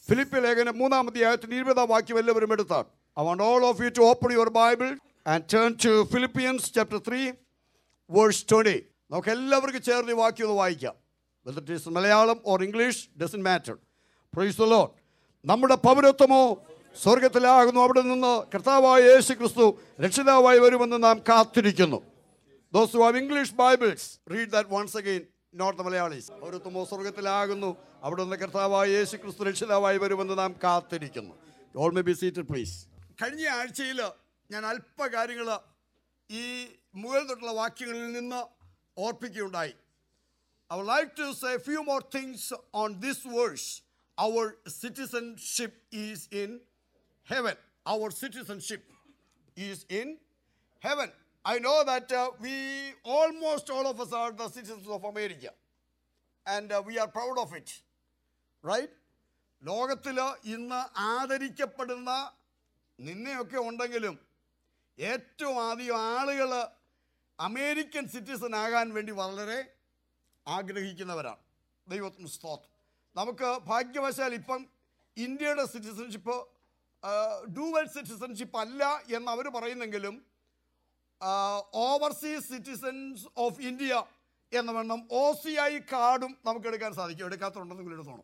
Philip ലേഖനം മൂന്നാം അധ്യായത്തിന് ഇരുപതാം വാക്യം എല്ലാവരും എടുത്താൽ I want all of you to open your Bible and turn to Philippians chapter three verse twenty നമുക്ക് എല്ലാവർക്കും ചേർന്ന് ഈ വാക്യം ഒന്ന് വായിക്കാം whether it is Malayalam or English doesn't matter praise the Lord നമ്മുടെ പൗരത്വമോ സ്വർഗത്തിലാകുന്നു അവിടെ നിന്ന് കർത്താവായ യേശു ക്രിസ്തു രക്ഷിതാവായി വരുമെന്ന് നാം കാത്തിരിക്കുന്നു those who have English Bibles read that once again not the Malayalees പൗരത്വമോ സ്വർഗത്തിലാകുന്നു അവിടെ നിന്ന് കർത്താവായ യേശു ക്രിസ്തു രക്ഷിതാവായി വരുമെന്ന് നാം കാത്തിരിക്കുന്നു all may be seated please കഴിഞ്ഞ ആഴ്ചയിൽ ഞാൻ അല്പ കാര്യങ്ങൾ ഈ മുകളിൽ തൊട്ടുള്ള വാക്യങ്ങളിൽ നിന്ന് ഓർപ്പിക്കുകയുണ്ടായി I would like to say a few more things on this verse. Our citizenship is in heaven. Our citizenship is in heaven. I know that uh, we almost all of us are the citizens of America, and uh, we are proud of it, right? ലോകത്തിൽ ഇന്ന് ആദരിക്കപ്പെടുന്ന നിന്നെയൊക്കെ ഉണ്ടെങ്കിലും ഏറ്റവും ആദ്യം ആളുകൾ American citizen ആകാൻ വേണ്ടി വളരെ ആഗ്രഹിക്കുന്നവരാണ് ദൈവത്തിന് സ്തോത്രം നമുക്ക് ഭാഗ്യവശാൽ ഇപ്പം ഇന്ത്യയുടെ സിറ്റിസൺഷിപ്പ് ഡൂവൽ സിറ്റിസൺഷിപ്പ് അല്ല എന്ന് അവർ പറയുന്നെങ്കിലും ഓവർസീസ് സിറ്റിസൺസ് ഓഫ് ഇന്ത്യ എന്ന വണ്ണം ഒ സി ഐ കാർഡും നമുക്ക് എടുക്കാൻ സാധിക്കും എടുക്കാത്തുണ്ടെങ്കിൽ എടുത്തോണം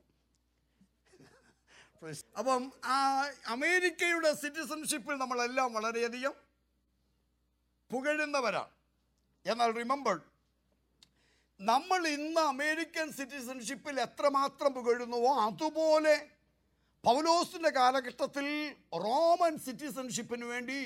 അപ്പം ആ അമേരിക്കയുടെ സിറ്റിസൺഷിപ്പിൽ നമ്മളെല്ലാം വളരെയധികം പുകഴുന്നവരാണ് എന്നാൽ റിമെമ്പർ നമ്മൾ ഇന്ന് അമേരിക്കൻ സിറ്റിസൺഷിപ്പിൽ എത്രമാത്രം പുകഴുന്നുവോ അതുപോലെ പൗലോസിന്റെ കാലഘട്ടത്തിൽ റോമൻ സിറ്റിസൺഷിപ്പിന് വേണ്ടി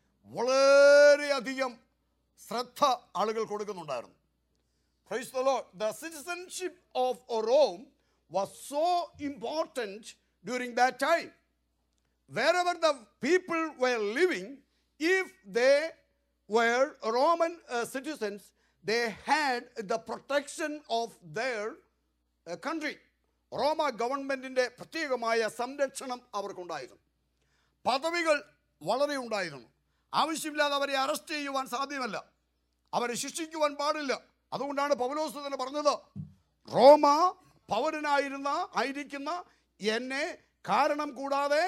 വളരെയധികം ശ്രദ്ധ ആളുകൾ കൊടുക്കുന്നുണ്ടായിരുന്നു Praise the Lord. The citizenship of Rome was so important during that time. Wherever the people were living, if they were Roman uh, citizens, they had the protection of their uh, country. റോമ ഗവൺമെന്റിന്റെ പ്രത്യേകമായ സംരക്ഷണം അവർക്കുണ്ടായിരുന്നു പദവികൾ വളരെ ഉണ്ടായിരുന്നു ആവശ്യമില്ലാതെ അവരെ arrest ചെയ്യുവാൻ സാധ്യമല്ല അവരെ ശിക്ഷിക്കുവാൻ പാടില്ല അതുകൊണ്ടാണ് പൗലോസ് തന്നെ പറഞ്ഞത് റോമ പൗരനായിരുന്ന ആയിരിക്കുന്ന എന്നെ കാരണം കൂടാതെ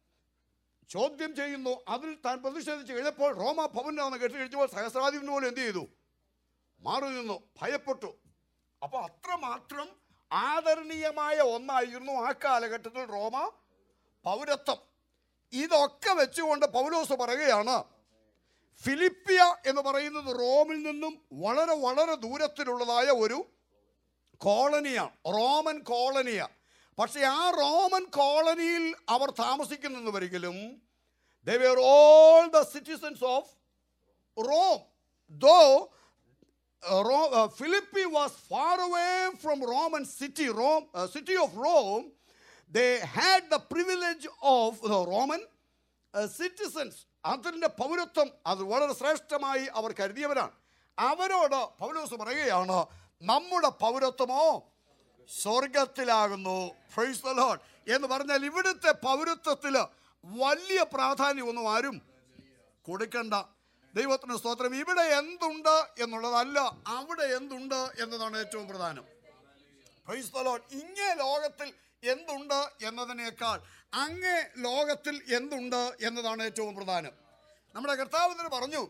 ചോദ്യം ചെയ്യുന്നു അതിൽ താൻ പ്രതിഷേധിച്ച് കഴിഞ്ഞപ്പോൾ റോമ പൗരനാണെന്ന് കേട്ട് കഴിച്ചപ്പോൾ സഹസ്രാധിപൻ പോലും എന്ത് ചെയ്തു മാറി നിന്നു ഭയപ്പെട്ടു അപ്പോൾ അത്രമാത്രം ആദരണീയമായ ഒന്നായിരുന്നു ആ കാലഘട്ടത്തിൽ റോമ പൗരത്വം ഇതൊക്കെ വെച്ചുകൊണ്ട് പൗലോസ് പറയുകയാണ് ഫിലിപ്പിയ എന്ന് പറയുന്നത് റോമിൽ നിന്നും വളരെ വളരെ ദൂരത്തിലുള്ളതായ ഒരു കോളനിയാണ് റോമൻ കോളനിയാണ് പക്ഷേ ആ റോമൻ കോളനിയിൽ അവർ താമസിക്കുന്നെന്നുവരെങ്കിലും they were all the citizens of Rome though uh, Ro- uh, Philippi was far away from Roman city, Rome, uh, city of Rome. They had the privilege of the Roman uh, citizens. അതിൻ്റെ പൗരത്വം അത് വളരെ ശ്രേഷ്ഠമായി അവർ കരുതിയവരാണ് അവരോട് പൗലോസ് പറയുകയാണ് നമ്മുടെ പൗരത്വമോ സ്വർഗത്തിലാകുന്നു Praise the Lord. എന്ന് പറഞ്ഞാൽ ഇവിടുത്തെ പൗരത്വത്തിൽ വലിയ പ്രാധാന്യമൊന്നും ആരും കൊടുക്കണ്ട ദൈവത്തിന് സ്തോത്രം ഇവിടെ എന്തുണ്ട് എന്നുള്ളതല്ല അവിടെ എന്തുണ്ട് എന്നതാണ് ഏറ്റവും പ്രധാനം Praise the Lord. ഇങ്ങേ ലോകത്തിൽ എന്തുണ്ട് എന്നതിനേക്കാൾ അങ്ങേ ലോകത്തിൽ എന്തുണ്ട് എന്നതാണ് ഏറ്റവും പ്രധാനം നമ്മുടെ കർത്താവ് തന്നെ പറഞ്ഞു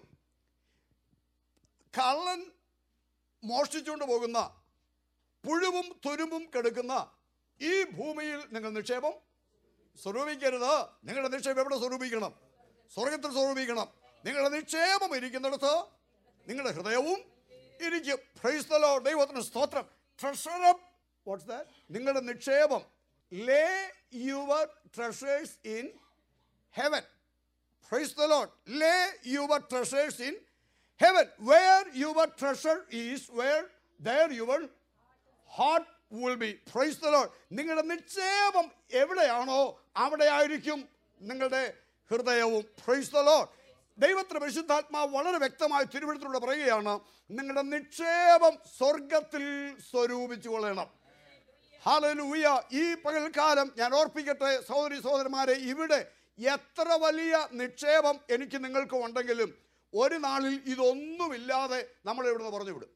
കള്ളൻ മോഷ്ടിച്ചുകൊണ്ട് പോകുന്ന പുഴുവും തുരുമ്പും കെടുക്കുന്ന ഈ ഭൂമിയിൽ നിങ്ങൾ നിക്ഷേപം സ്വരൂപിക്കരുത് നിങ്ങളുടെ നിക്ഷേപം എവിടെ സ്വരൂപിക്കണം സ്വർഗത്തിൽ സ്വരൂപിക്കണം നിങ്ങളുടെ നിക്ഷേപം ഇരിക്കുന്നിടത്ത് നിങ്ങളുടെ ഹൃദയവും ഇരിക്കും Praise the Lord. ദൈവത്തിന് സ്തോത്രം ട്രഷർ വാട്ട്സ് ദാറ്റ് നിങ്ങളുടെ നിക്ഷേപം lay your treasures in heaven Praise the Lord. Lay your treasures in heaven. Where your treasure is, where there your heart will be. Praise the Lord. നിങ്ങളുടെ നിക്ഷേപം എവിടെയാണോ അവിടെ ആയിരിക്കും നിങ്ങളുടെ ഹൃദയവും പ്രൈസ് ദ ലോഡ് ദൈവത്തിന് പരിശുദ്ധാത്മാവ് വളരെ വ്യക്തമായി തിരുവഴുത്തിലൂടെ പറയുകയാണ് നിങ്ങളുടെ നിക്ഷേപം സ്വർഗത്തിൽ സ്വരൂപിച്ചു കൊള്ളണം ഹാലലൂയ ഈ പകൽക്കാലം ഞാൻ ഓർപ്പിക്കട്ടെ സഹോദരി സഹോദരന്മാരെ ഇവിടെ എത്ര വലിയ നിക്ഷേപം എനിക്ക് നിങ്ങൾക്ക് ഉണ്ടെങ്കിലും ഒരു നാളിൽ ഇതൊന്നുമില്ലാതെ നമ്മൾ ഇവിടുന്ന് പറഞ്ഞു വിടും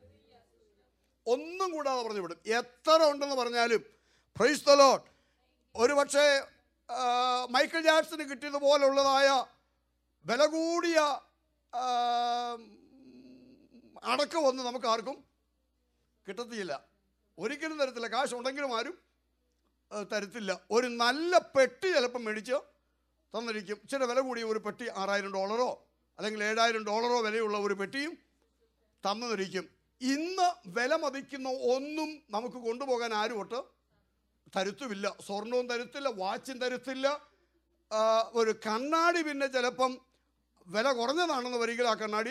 ഒന്നും കൂടാതെ പറഞ്ഞു വിടും എത്ര ഉണ്ടെന്ന് പറഞ്ഞാലും പ്രൈസ് ദ ലോഡ് ഒരു പക്ഷേ ആ, മൈക്കിൾ ജാക്സന് കിട്ടിയതുപോലുള്ളതായ വില കൂടിയ ആ, അടക്കമൊന്നും നമുക്ക് ആർക്കും കിട്ടത്തില്ല ഒരിക്കലും തരത്തില്ല കാശ് ഉണ്ടെങ്കിലും ആരും ആ, തരത്തില്ല ഒരു നല്ല പെട്ടി ചിലപ്പം മേടിച്ച് തന്നിരിക്കും ഇച്ചിരി വില കൂടിയ ഒരു പെട്ടി ആറായിരം ഡോളറോ അല്ലെങ്കിൽ ഏഴായിരം ഡോളറോ വിലയുള്ള ഒരു പെട്ടിയും തന്നിരിക്കും ഇന്ന് വില മതിക്കുന്ന ഒന്നും നമുക്ക് കൊണ്ടുപോകാൻ ആരും ഒട്ട് തരുത്തുമില്ല സ്വർണവും തരുത്തില്ല വാച്ചും തരുത്തില്ല ആ, ഒരു കണ്ണാടി പിന്നെ ചിലപ്പം വില കുറഞ്ഞതാണെന്ന് വരികിൽ ആ കണ്ണാടി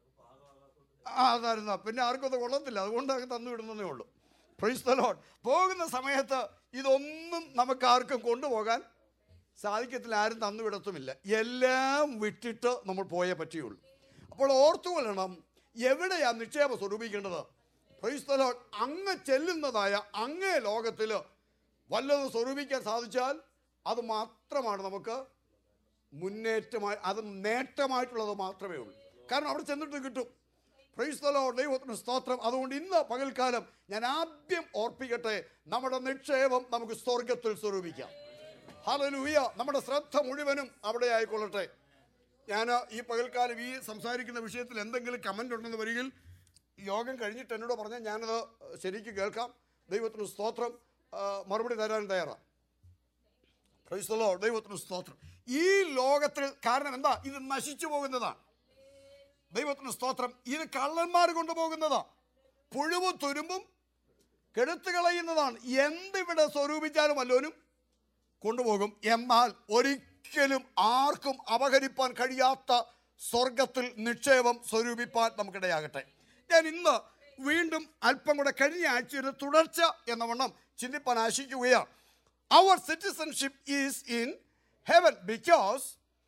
ആ അതായിരുന്നു പിന്നെ ആർക്കും അത് കൊള്ളത്തില്ല അതുകൊണ്ട് അങ്ങ് തന്നു വിടുന്നതേ ഉള്ളൂ പ്രൈസ് ദ ലോർഡ് പോകുന്ന സമയത്ത് ഇതൊന്നും നമുക്ക് ആർക്കും കൊണ്ടുപോകാൻ സാധിക്കത്തില്ല ആരും തന്നു വിടത്തുമില്ല എല്ലാം വിട്ടിട്ട് നമ്മൾ പോയേ പറ്റുകയുള്ളൂ അപ്പോൾ ഓർത്തുകൊള്ളണം എവിടെയാ നിക്ഷേപം സ്വരൂപിക്കേണ്ടത് പ്രൈസ് ദ ലോർഡ് അങ്ങ് ചെല്ലുന്നതായ അങ്ങേ ലോകത്തിൽ വല്ലതും സ്വരൂപിക്കാൻ സാധിച്ചാൽ അത് മാത്രമാണ് നമുക്ക് മുന്നേറ്റമായി അത് നേട്ടമായിട്ടുള്ളത് മാത്രമേ ഉള്ളൂ കാരണം അവിടെ ചെന്നിട്ട് കിട്ടും പ്രൈസ് ദ ലോർഡ് ദൈവത്തിന് സ്തോത്രം അതുകൊണ്ട് ഇന്ന് പകൽക്കാലം ഞാൻ ആദ്യം ഓർപ്പിക്കട്ടെ നമ്മുടെ നിക്ഷേപം നമുക്ക് സ്വർഗത്തിൽ സ്വരൂപിക്കാം ഹല്ലേലൂയ നമ്മുടെ ശ്രദ്ധ മുഴുവനും അവിടെ ആയിക്കൊള്ളട്ടെ ഞാൻ ഈ പകൽക്കാലം ഈ സംസാരിക്കുന്ന വിഷയത്തിൽ എന്തെങ്കിലും കമൻ്റ് ഉണ്ടെന്ന് വരികിൽ ഈ യോഗം കഴിഞ്ഞിട്ട് എന്നോട് പറഞ്ഞാൽ ഞാനത് ശരിക്കും കേൾക്കാം ദൈവത്തിന് സ്തോത്രം ആ, മറുപടി തരാൻ തയ്യാറാണ് Praise the Lord. ദൈവത്തിന് സ്തോത്രം ഈ ലോകത്തിൽ കാരണം എന്താ ഇത് നശിച്ചു പോകുന്നതാണ് ദൈവത്തിന് സ്തോത്രം ഇത് കള്ളന്മാർ കൊണ്ടുപോകുന്നതാ പുഴുവും തുരുമ്പും കെടുത്തു കളയുന്നതാണ് എന്തിവിടെ സ്വരൂപിച്ചാലും വല്ലോനും കൊണ്ടുപോകും എന്നാൽ ഒരിക്കലും ആർക്കും അപഹരിപ്പാൻ കഴിയാത്ത സ്വർഗത്തിൽ നിക്ഷേപം സ്വരൂപിപ്പാൻ നമുക്കിടയാകട്ടെ ഞാൻ ഇന്ന് വീണ്ടും അല്പം കൂടെ കഴിഞ്ഞ ആഴ്ചയുടെ തുടർച്ച എന്ന വണ്ണം ചിന്തിപ്പാൻ ആശിക്കുകയാണ് അവർ citizenship is in heaven because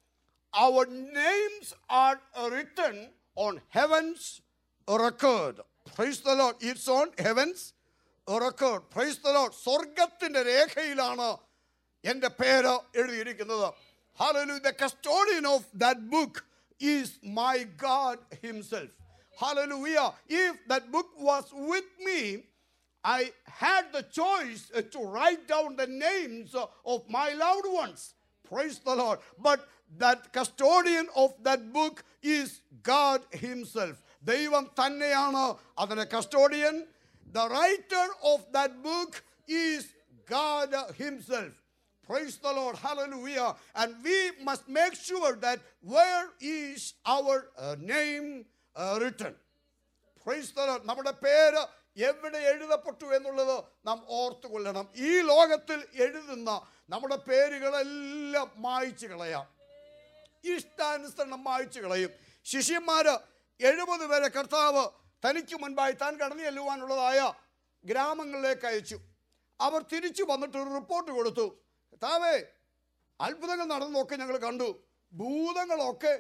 our names are written on heaven's record. Praise the Lord. It's on heaven's record. Praise the Lord. സ്വർഗത്തിന്റെ രേഖയിലാണ് എൻ്റെ പേര് എഴുതിയിരിക്കുന്നത് Hallelujah. The custodian of that book is my God Himself. Hallelujah. If that book was with me, I had the choice uh, to write down the names uh, of my loved ones. Praise the Lord. But that custodian of that book is God Himself. ദൈവം തന്നെയാണ് അതിൻ്റെ custodian the writer of that book is God himself Praise the Lord. Hallelujah. And we must make sure that where is our uh, name uh, written. Praise the Lord. നമ്മുടെ പേര് എവിടെ എഴുതപ്പെട്ടു എന്നുള്ളത് നാം ഓർത്തുകൊള്ളണം ഈ ലോകത്തിൽ എഴുതുന്ന നമ്മുടെ പേരുകളെല്ലാം മായ്ച്ചു കളയാം ഇഷ്ടാനുസരണം മായ്ച്ചു കളയും ശിഷ്യന്മാര് എഴുപത് പേരെ കർത്താവ് തനിക്ക് മുൻപായി താൻ കടന്നു ചെല്ലുവാനുള്ളതായ ഗ്രാമങ്ങളിലേക്ക് അയച്ചു അവർ തിരിച്ചു വന്നിട്ട് ഒരു റിപ്പോർട്ട് കൊടുത്തു കർത്താവേ അത്ഭുതങ്ങൾ നടന്നതൊക്കെ ഞങ്ങൾ കണ്ടു ഭൂതങ്ങളൊക്കെ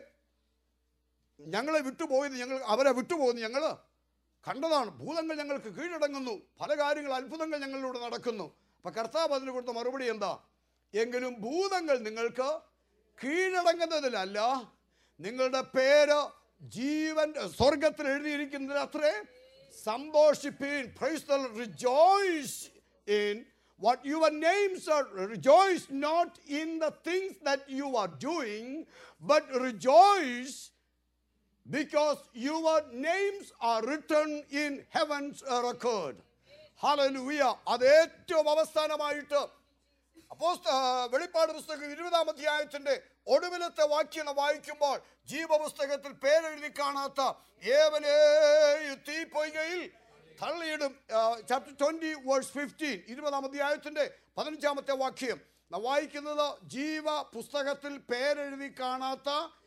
ഞങ്ങളെ വിട്ടുപോയത് ഞങ്ങൾ അവരെ വിട്ടുപോകുന്നു ഞങ്ങൾ കണ്ടതാണ് ഭൂതങ്ങൾ ഞങ്ങൾക്ക് കീഴടങ്ങുന്നു പല കാര്യങ്ങൾ അത്ഭുതങ്ങൾ ഞങ്ങളിലൂടെ നടക്കുന്നു അപ്പൊ കർത്താവ് അതിന് കൊടുത്ത മറുപടി എന്താ എങ്കിലും ഭൂതങ്ങൾ നിങ്ങൾക്ക് കീഴടങ്ങുന്നതിലല്ല നിങ്ങളുടെ പേര് ജീവൻ സ്വർഗത്തിൽ എഴുതിയിരിക്കുന്നതിൽ അത്രേ സന്തോഷിപ്പീൻ praise rejoice in what your names are rejoice not in the things that you are doing but rejoice because your names are written in heaven's record hallelujah അത് ഏറ്റവും അവസാനമായിട്ട് അപ്പോസ്ത വെളിപ്പാട് പുസ്തകം ഇരുപതാം അധ്യായത്തിന്റെ ഒടുവിലത്തെ വാക്യം വായിക്കുമ്പോൾ ജീവപുസ്തകത്തിൽ പേരെഴുതി കാണാത്ത ഏവനെയും തീപ്പൊയ്കയിൽ തള്ളിയിടും ചാപ്റ്റർ ട്വന്റി വേഴ്സ് ഫിഫ്റ്റീൻ ഇരുപതാം അധ്യായത്തിന്റെ പതിനഞ്ചാമത്തെ വാക്യം നാം വായിക്കുന്നത് ജീവ പുസ്തകത്തിൽ പേരെഴുതി കാണാത്ത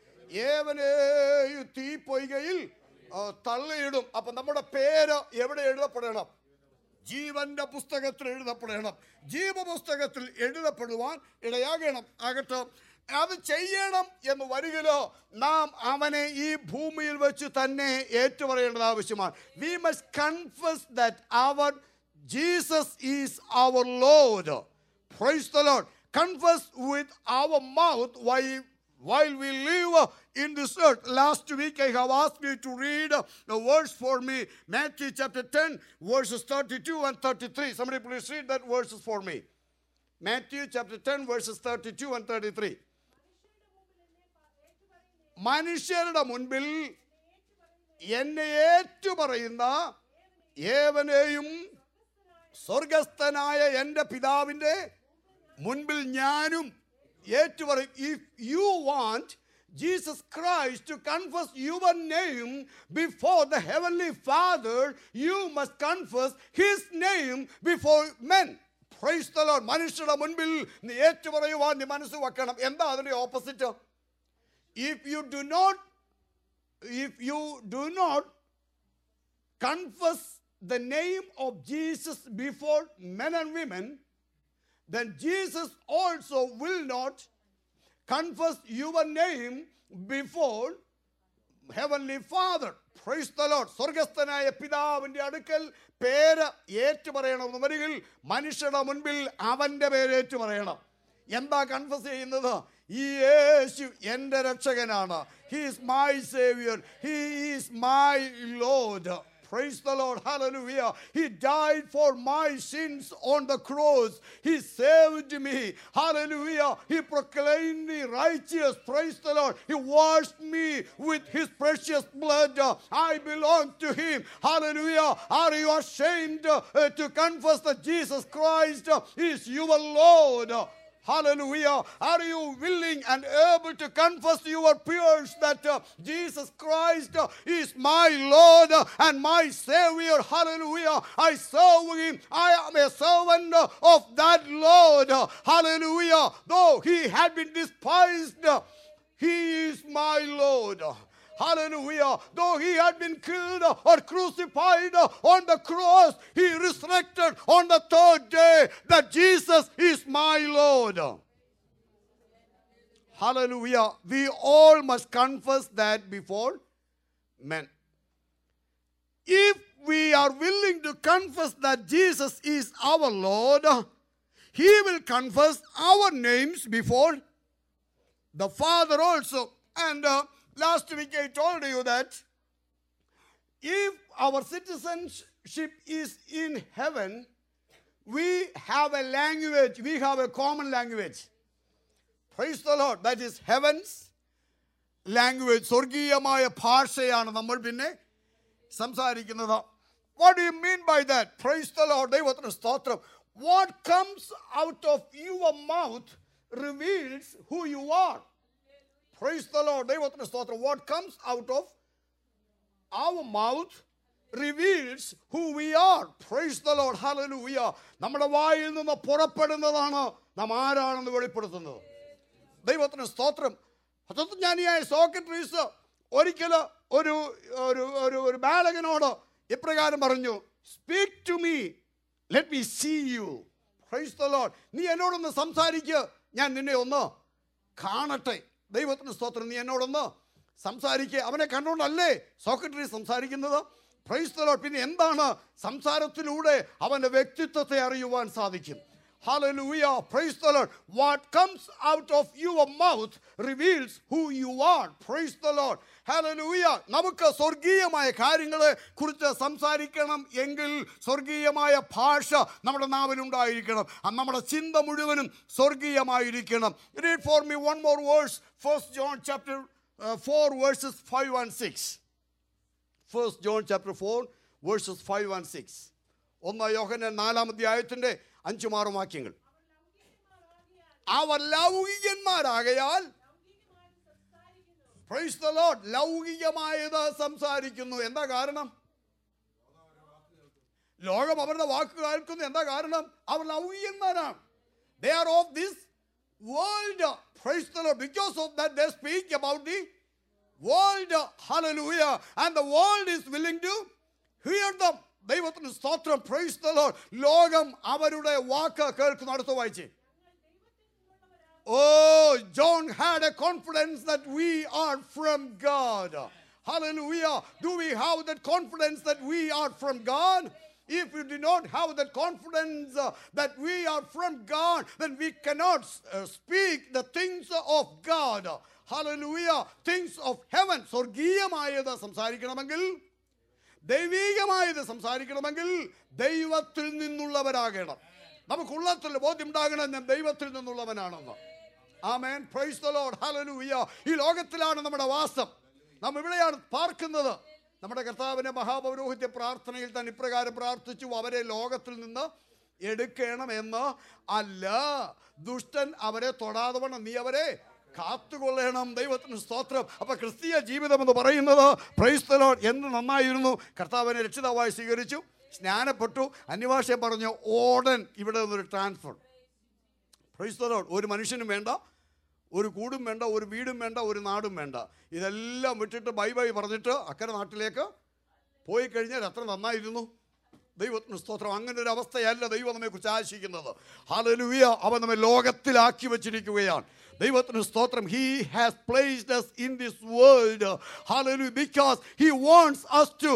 ഏവനെയും തീപ്പൊയ്കയിൽ ആ, തള്ളിയിടും അപ്പൊ നമ്മുടെ പേര് എവിടെ എഴുതപ്പെടണം ജീവന്റെ പുസ്തകത്തിൽ എഴുതപ്പെടണം ജീവപുസ്തകത്തിൽ എഴുതപ്പെടുവാൻ ഇടയാകണം ആകട്ടെ അത് ചെയ്യണം എന്ന് വരികിലോ നാം അവനെ ഈ ഭൂമിയിൽ വെച്ച് തന്നെ ഏറ്റുപറയേണ്ടത് ആവശ്യമാണ് we must confess that our Jesus is our Lord praise the Lord confess with our mouth while while we live uh, in this earth. Last week I have asked you to read uh, the verse for me, Matthew chapter 10, verses 32 and 33. Somebody please read that verses for me. Matthew chapter 10, verses 32 and 33. മനുഷ്യരുടെ മുൻപിൽ എന്നെ ഏറ്റുപറയുന്ന ഏവനെയും സ്വർഗസ്ഥനായ എൻ്റെ പിതാവിൻ്റെ മുൻപിൽ ഞാനും ഏറ്റുപറയും if you want Jesus Christ to confess your name before the Heavenly Father, you must confess His name before men. Praise the Lord. മനുഷ്യരുടെ മുൻപിൽ നീ ഏറ്റുപറയുവാൻ നീ മനസ്സ് വെക്കണം എന്താ അതിന്റെ opposite if you do not if you do not confess the name of jesus before men and women then jesus also will not confess your name before heavenly father praise the lord സ്വർഗസ്ഥനായ പിതാവിന്റെ അടുക്കൽ പേര് ഏറ്റു പറയണമെന്ന് വരികിൽ മനുഷ്യരുടെ മുൻപിൽ അവന്റെ പേര് ഏറ്റു പറയണം എന്താ കൺഫസ് ചെയ്യുന്നത് ഈ യേശു എൻ്റെ രക്ഷകനാണ് he is my saviour he is my Lord Praise the Lord. Hallelujah. He died for my sins on the cross. He saved me. Hallelujah. He proclaimed me righteous. Praise the Lord. He washed me with his precious blood. I belong to him. Hallelujah. Are you ashamed uh, to confess that Jesus Christ uh, is your Lord? Hallelujah. Are you willing and able to confess to your peers that uh, Jesus Christ uh, is my Lord uh, and my Savior? Hallelujah. I serve Him. I am a servant uh, of that Lord. Hallelujah. Though He had been despised, uh, He is my Lord. Hallelujah. Though he had been killed or crucified on the cross, he resurrected on the third day that Jesus is my Lord. Hallelujah. We all must confess that before men. If we are willing to confess that Jesus is our Lord, he will confess our names before the Father also. And uh, last week I told you that if our citizenship is in heaven, we have a language, we have a common language. Praise the Lord. That is heaven's language. സ്വർഗീയമായ ഭാഷയാണ് നമ്മൾ പിന്നെ സംസാരിക്കുന്നത് what you mean by that praise the Lord ദൈവത്തിന് സ്തോത്രം what comes out of your mouth reveals who you are praise the Lord ദൈവത്തിന് സ്തോത്രം what comes out of our mouth reveals who we are. Praise the Lord. Hallelujah. നമ്മുടെ വായിൽ നിന്ന് പുറപ്പെടുന്നതാണ് നാം ആരാണെന്ന് വെളിപ്പെടുത്തുന്നത് ദൈവത്തിന് സ്തോത്രം തത്വജ്ഞാനിയായ സോക്രട്ടീസ് ഒരിക്കൽ ഒരു ഒരു ഒരു ഒരു ബാലകനോട് ഇപ്രകാരം പറഞ്ഞു speak to me let me see you praise the Lord നീ എന്നോടൊന്ന് സംസാരിക്കുക ഞാൻ നിന്നെ ഒന്ന് കാണട്ടെ ദൈവത്തിന് സ്തോത്രം നീ എന്നോടൊന്ന് സംസാരിക്കുക അവനെ കണ്ടുകൊണ്ടല്ലേ സോക്രട്ടറി സംസാരിക്കുന്നത് പ്രൈസ് ദ ലോർഡ് പിന്നെ എന്താണ് സംസാരത്തിലൂടെ അവൻ്റെ വ്യക്തിത്വത്തെ അറിയുവാൻ സാധിക്കും Hallelujah. Praise the Lord. What comes out of your mouth reveals who you are. Praise the Lord. Hallelujah. നമുക്ക് സ്വർഗീയമായ കാര്യങ്ങളെ കുറിച്ച് സംസാരിക്കണം എങ്കിൽ സ്വർഗീയമായ ഭാഷ നമ്മുടെ നാവിലുണ്ടായിരിക്കണം അത് നമ്മുടെ ചിന്ത മുഴുവനും സ്വർഗീയമായിരിക്കണം read for me one more verse first John chapter four verses five and six first John chapter four verses five and six ഒന്ന് യോഹന നാലാം അധ്യായത്തിന്റെ അഞ്ചും ആറും വാക്യങ്ങൾ അവർ ലൗകികന്മാരാകയാൽ പ്രൈസ് ദ ലോർഡ് ലൗകികമായത് സംസാരിക്കുന്നു എന്താ കാരണം ലോകം അവരുടെ വാക്ക് കേൾക്കുന്നു എന്താ കാരണം അവർ ലൗകികന്മാരാണ് they are of this world praise the Lord because of that they speak about the world hallelujah and the world is willing to hear them ദൈവത്തിന് സ്തോത്രം പ്രൈസ് ദ ലോർഡ് ലോകം അവരുടെ വാക്ക് കേൾക്കുന്നു അടുത്ത വായിച്ചേ Oh, John had a confidence that we are from God. Hallelujah. Do we have that confidence that we are from God? If we do not have that confidence uh, that we are from God, then we cannot uh, speak the things of God. Hallelujah. Things of heaven. സ്വർഗീയമായത് സംസാരിക്കണമെങ്കിൽ ദൈവീകമായത് സംസാരിക്കണമെങ്കിൽ ദൈവത്തിൽ നിന്നുള്ളവരാകണം നമുക്ക് ഉള്ളത്തിൽ ബോധ്യം ഉണ്ടാകണം ഞാൻ ദൈവത്തിൽ നിന്നുള്ളവനാണെന്ന് ആമേൻ praise the Lord ഹല്ലേലൂയ ഈ ലോകത്തിലാണ് നമ്മുടെ വാസം നാം ഇവിടെയാണ് പാർക്കുന്നത് നമ്മുടെ കർത്താവിന്റെ മഹാപൗരോഹിത്യ പ്രാർത്ഥനയിൽ തന്നെ ഇപ്രകാരം പ്രാർത്ഥിച്ചു അവരെ ലോകത്തിൽ നിന്ന് എടുക്കണമെന്ന് അല്ല ദുഷ്ടൻ അവരെ തൊടാതെ വണ്ണം നീ അവരെ കാത്തുകൊള്ളണം ദൈവത്തിന് സ്തോത്രം അപ്പൊ ക്രിസ്തീയ ജീവിതം എന്ന് പറയുന്നത് പ്രൈസ് ദ ലോർഡ് എന്ന് നന്നായിരുന്നു കർത്താവിനെ രക്ഷിതാവായി സ്വീകരിച്ചു സ്നാനപ്പെട്ടു അന്യഭാഷയെ പറഞ്ഞു ഓടൻ ഇവിടെ നിന്നൊരു ട്രാൻസ്ഫർ പ്രൈസ് ദ ലോർഡ് ഒരു മനുഷ്യനും വേണ്ട ഒരു കൂടും വേണ്ട ഒരു വീടും വേണ്ട ഒരു നാടും വേണ്ട ഇതെല്ലാം വിട്ടിട്ട് ബൈ ബൈ പറഞ്ഞിട്ട് അക്കരെ നാട്ടിലേക്ക് പോയി കഴിഞ്ഞാൽ എത്ര നന്നായിരുന്നു ദൈവത്തിന് സ്തോത്രം അങ്ങനെ ഒരു അവസ്ഥയല്ല ദൈവം നമ്മെ കുറിച്ച് ആശിക്കുന്നത് ഹാലലുവിയ അവൻ നമ്മെ ലോകത്തിലാക്കി വെച്ചിരിക്കുകയാണ് ദൈവത്തിന് സ്തോത്രം he has placed us in this world ഹാലലു because he wants us to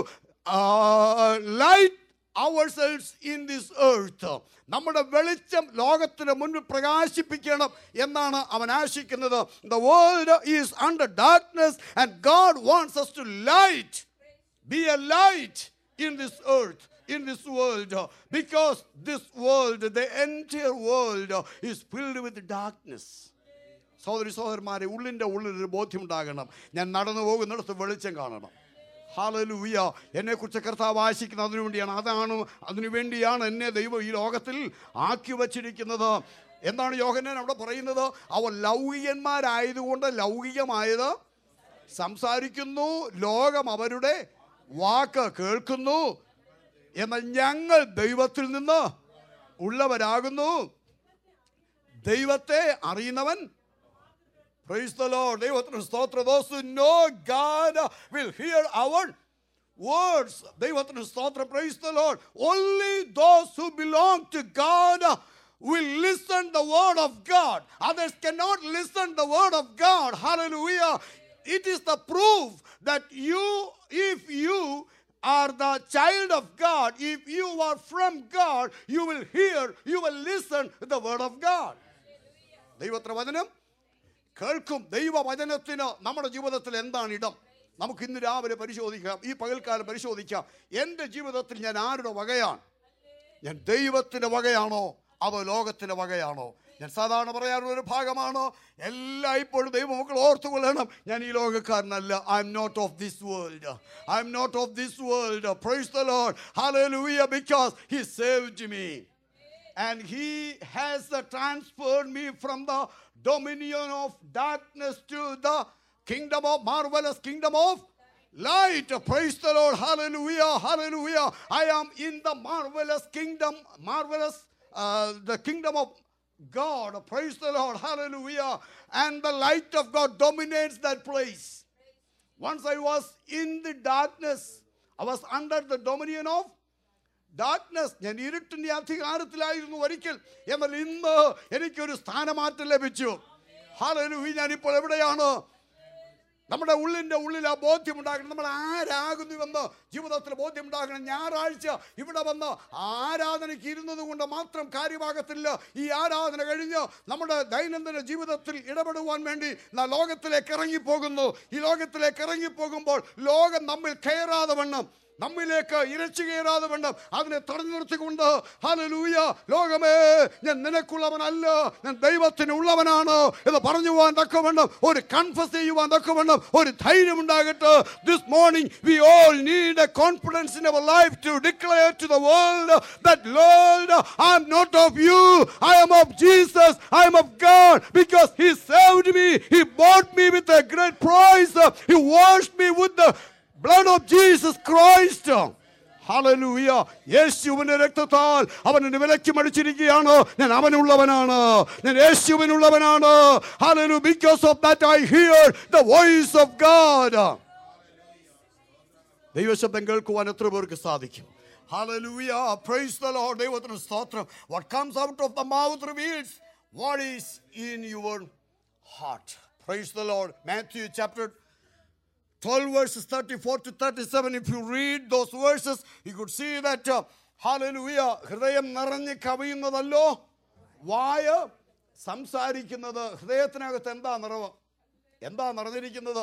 light ourselves in this earth നമ്മുടെ വെളിച്ചം ലോകത്തിന് മുന്നിൽ പ്രകാശിപ്പിക്കണം എന്നാണ് അവൻ ആശിക്കുന്നത് the world is under darkness and God wants us to light be a light in this earth in this world uh, because this world the entire world uh, is filled with darkness സഹോദരി സഹോദരന്മാരെ ഉള്ളിൻ്റെ ഉള്ളിൽ ഒരു ബോധ്യമുണ്ടാകണം ഞാൻ നടന്നു പോകുന്നിടത്ത് വെളിച്ചം കാണണം ഹാലലൂയ എന്നെക്കുറിച്ച് കർത്താവ് ആശിക്കുന്നത് അതിനു വേണ്ടിയാണ് അതാണ് അതിനു വേണ്ടിയാണ് എന്നെ ദൈവം ഈ ലോകത്തിൽ ആക്കി വച്ചിരിക്കുന്നത് എന്താണ് യോഹന്നാൻ അവിടെ പറയുന്നത് അവർ ലൗകികന്മാരായതുകൊണ്ട് ലൗകികമായത് സംസാരിക്കുന്നു ലോകം അവരുടെ വാക്ക് കേൾക്കുന്നു എന്നാൽ ഞങ്ങൾ ദൈവത്തിൽ നിന്ന് ഉള്ളവരാകുന്നു ദൈവത്തെ അറിയുന്നവൻ Praise the Lord. ദൈവത്തിന് സ്തോത്രം. Those who know God will hear our words. ദൈവത്തിന് സ്തോത്രം. Praise the Lord. Only those who belong to God will listen the word of God. Others cannot listen the word of God. Hallelujah. It is the proof that you, if you are the child of God, if you are from God, you will hear, you will listen the word of God. ദൈവത്ര വചനം കേൾക്കും ദൈവവചനത്തിന് നമ്മുടെ ജീവിതത്തിൽ എന്താണ് ഇടം നമുക്ക് ഇന്ന് രാവിലെ പരിശോധിക്കാം ഈ പകൽക്കാലം പരിശോധിക്കാം എൻ്റെ ജീവിതത്തിൽ ഞാൻ ആരുടെ വകയാണ് ഞാൻ ദൈവത്തിൻ്റെ വകയാണോ അതോ ലോകത്തിൻ്റെ വകയാണോ ഞാൻ സാധാരണ പറയാറുള്ള ഒരു ഭാഗമാണ് എല്ലാ ഇപ്പോഴും ദൈവമക്കൾ ഓർത്തുകൊള്ളണം ഞാൻ ഈ ലോകക്കാരനല്ല I'm not of this world I'm not of this world praise the Lord ഹല്ലേലൂയ because he saved me and he has uh, transferred me from the dominion of darkness to the kingdom of marvelous kingdom of light praise the lord hallelujah hallelujah i am in the marvelous kingdom marvelous uh, the kingdom of god praise the lord hallelujah and the light of god dominates that place once i was in the darkness i was under the dominion of darkness ഞാൻ ഇരുട്ടിന്റെ അധികാരത്തിലായിരുന്നു ഒരിക്കൽ എന്നാൽ ഇന്ന് എനിക്കൊരു സ്ഥാനമാറ്റം ലഭിച്ചു ഹാലലൂഹി ഞാനിപ്പോൾ എവിടെയാണ് നമ്മുടെ ഉള്ളിൻ്റെ ഉള്ളിൽ ആ ബോധ്യമുണ്ടാകണം നമ്മൾ ആരാകുന്നുവെന്ന് ജീവിതത്തിൽ ബോധ്യമുണ്ടാകണം ഞായറാഴ്ച ഇവിടെ വന്ന് ആരാധനയ്ക്ക് ഇരുന്നത് കൊണ്ട് മാത്രം കാര്യമാകത്തില്ല ഈ ആരാധന കഴിഞ്ഞ് നമ്മുടെ ദൈനംദിന ജീവിതത്തിൽ ഇടപെടുവാൻ വേണ്ടി നാം ലോകത്തിലേക്ക് ഇറങ്ങിപ്പോകുന്നു ഈ ലോകത്തിലേക്ക് ഇറങ്ങിപ്പോകുമ്പോൾ ലോകം നമ്മിൽ കയറാതെ വണ്ണം നമ്മിലേക്ക് ഇരച്ചു കയറാതെ വേണം അതിനെ തടഞ്ഞു നിർത്തിക്കൊണ്ട് ഹലലൂയ ലോകമേ ഞാൻ നിനക്കുള്ളവനല്ല ഞാൻ ദൈവത്തിന് ഉള്ളവനാണ് എന്ന് പറഞ്ഞു പോകാൻ തക്കവണ്ണം ഒരു കൺഫസ് ചെയ്യുവാൻ തക്കവണ്ണം ഒരു ധൈര്യം ഉണ്ടാകട്ടെ this morning we all need a confidence in our life to declare to the world that Lord I am not of you I am of Jesus I am of God because he saved me he bought me with a great price he washed me with the blood of Jesus Christ. ഹല്ലേലൂയ യേശുവിന്റെ രക്തത്താൽ അവൻ എന്നെ വിലക്കി മടിച്ചിരിക്കുകയാണ് ഞാൻ അവനുള്ളവനാണ് ഞാൻ യേശുവിനുള്ളവനാണ് ഹല്ലേലൂ because of that I here the voice of God ദൈവശബ്ദം കേൾക്കുവാൻ എത്ര പേർക്ക് സാധിക്കും ഹല്ലേലൂയ പ്രൈസ് ദ ലോർഡ് ദൈവത്തിന് സ്തോത്രം what comes out of the mouth reveals what is in your heart praise the Lord Matthew chapter 12 verses 34 to 37 if you read those verses you could see that uh, hallelujah ഹൃദയം നിറഞ്ഞ് കവിയുന്നതല്ലോ വായ സംസാരിക്കുന്നത് ഹൃദയത്തിനകത്ത് എന്താ നിറവ് എന്താ നിറഞ്ഞിരിക്കുന്നത്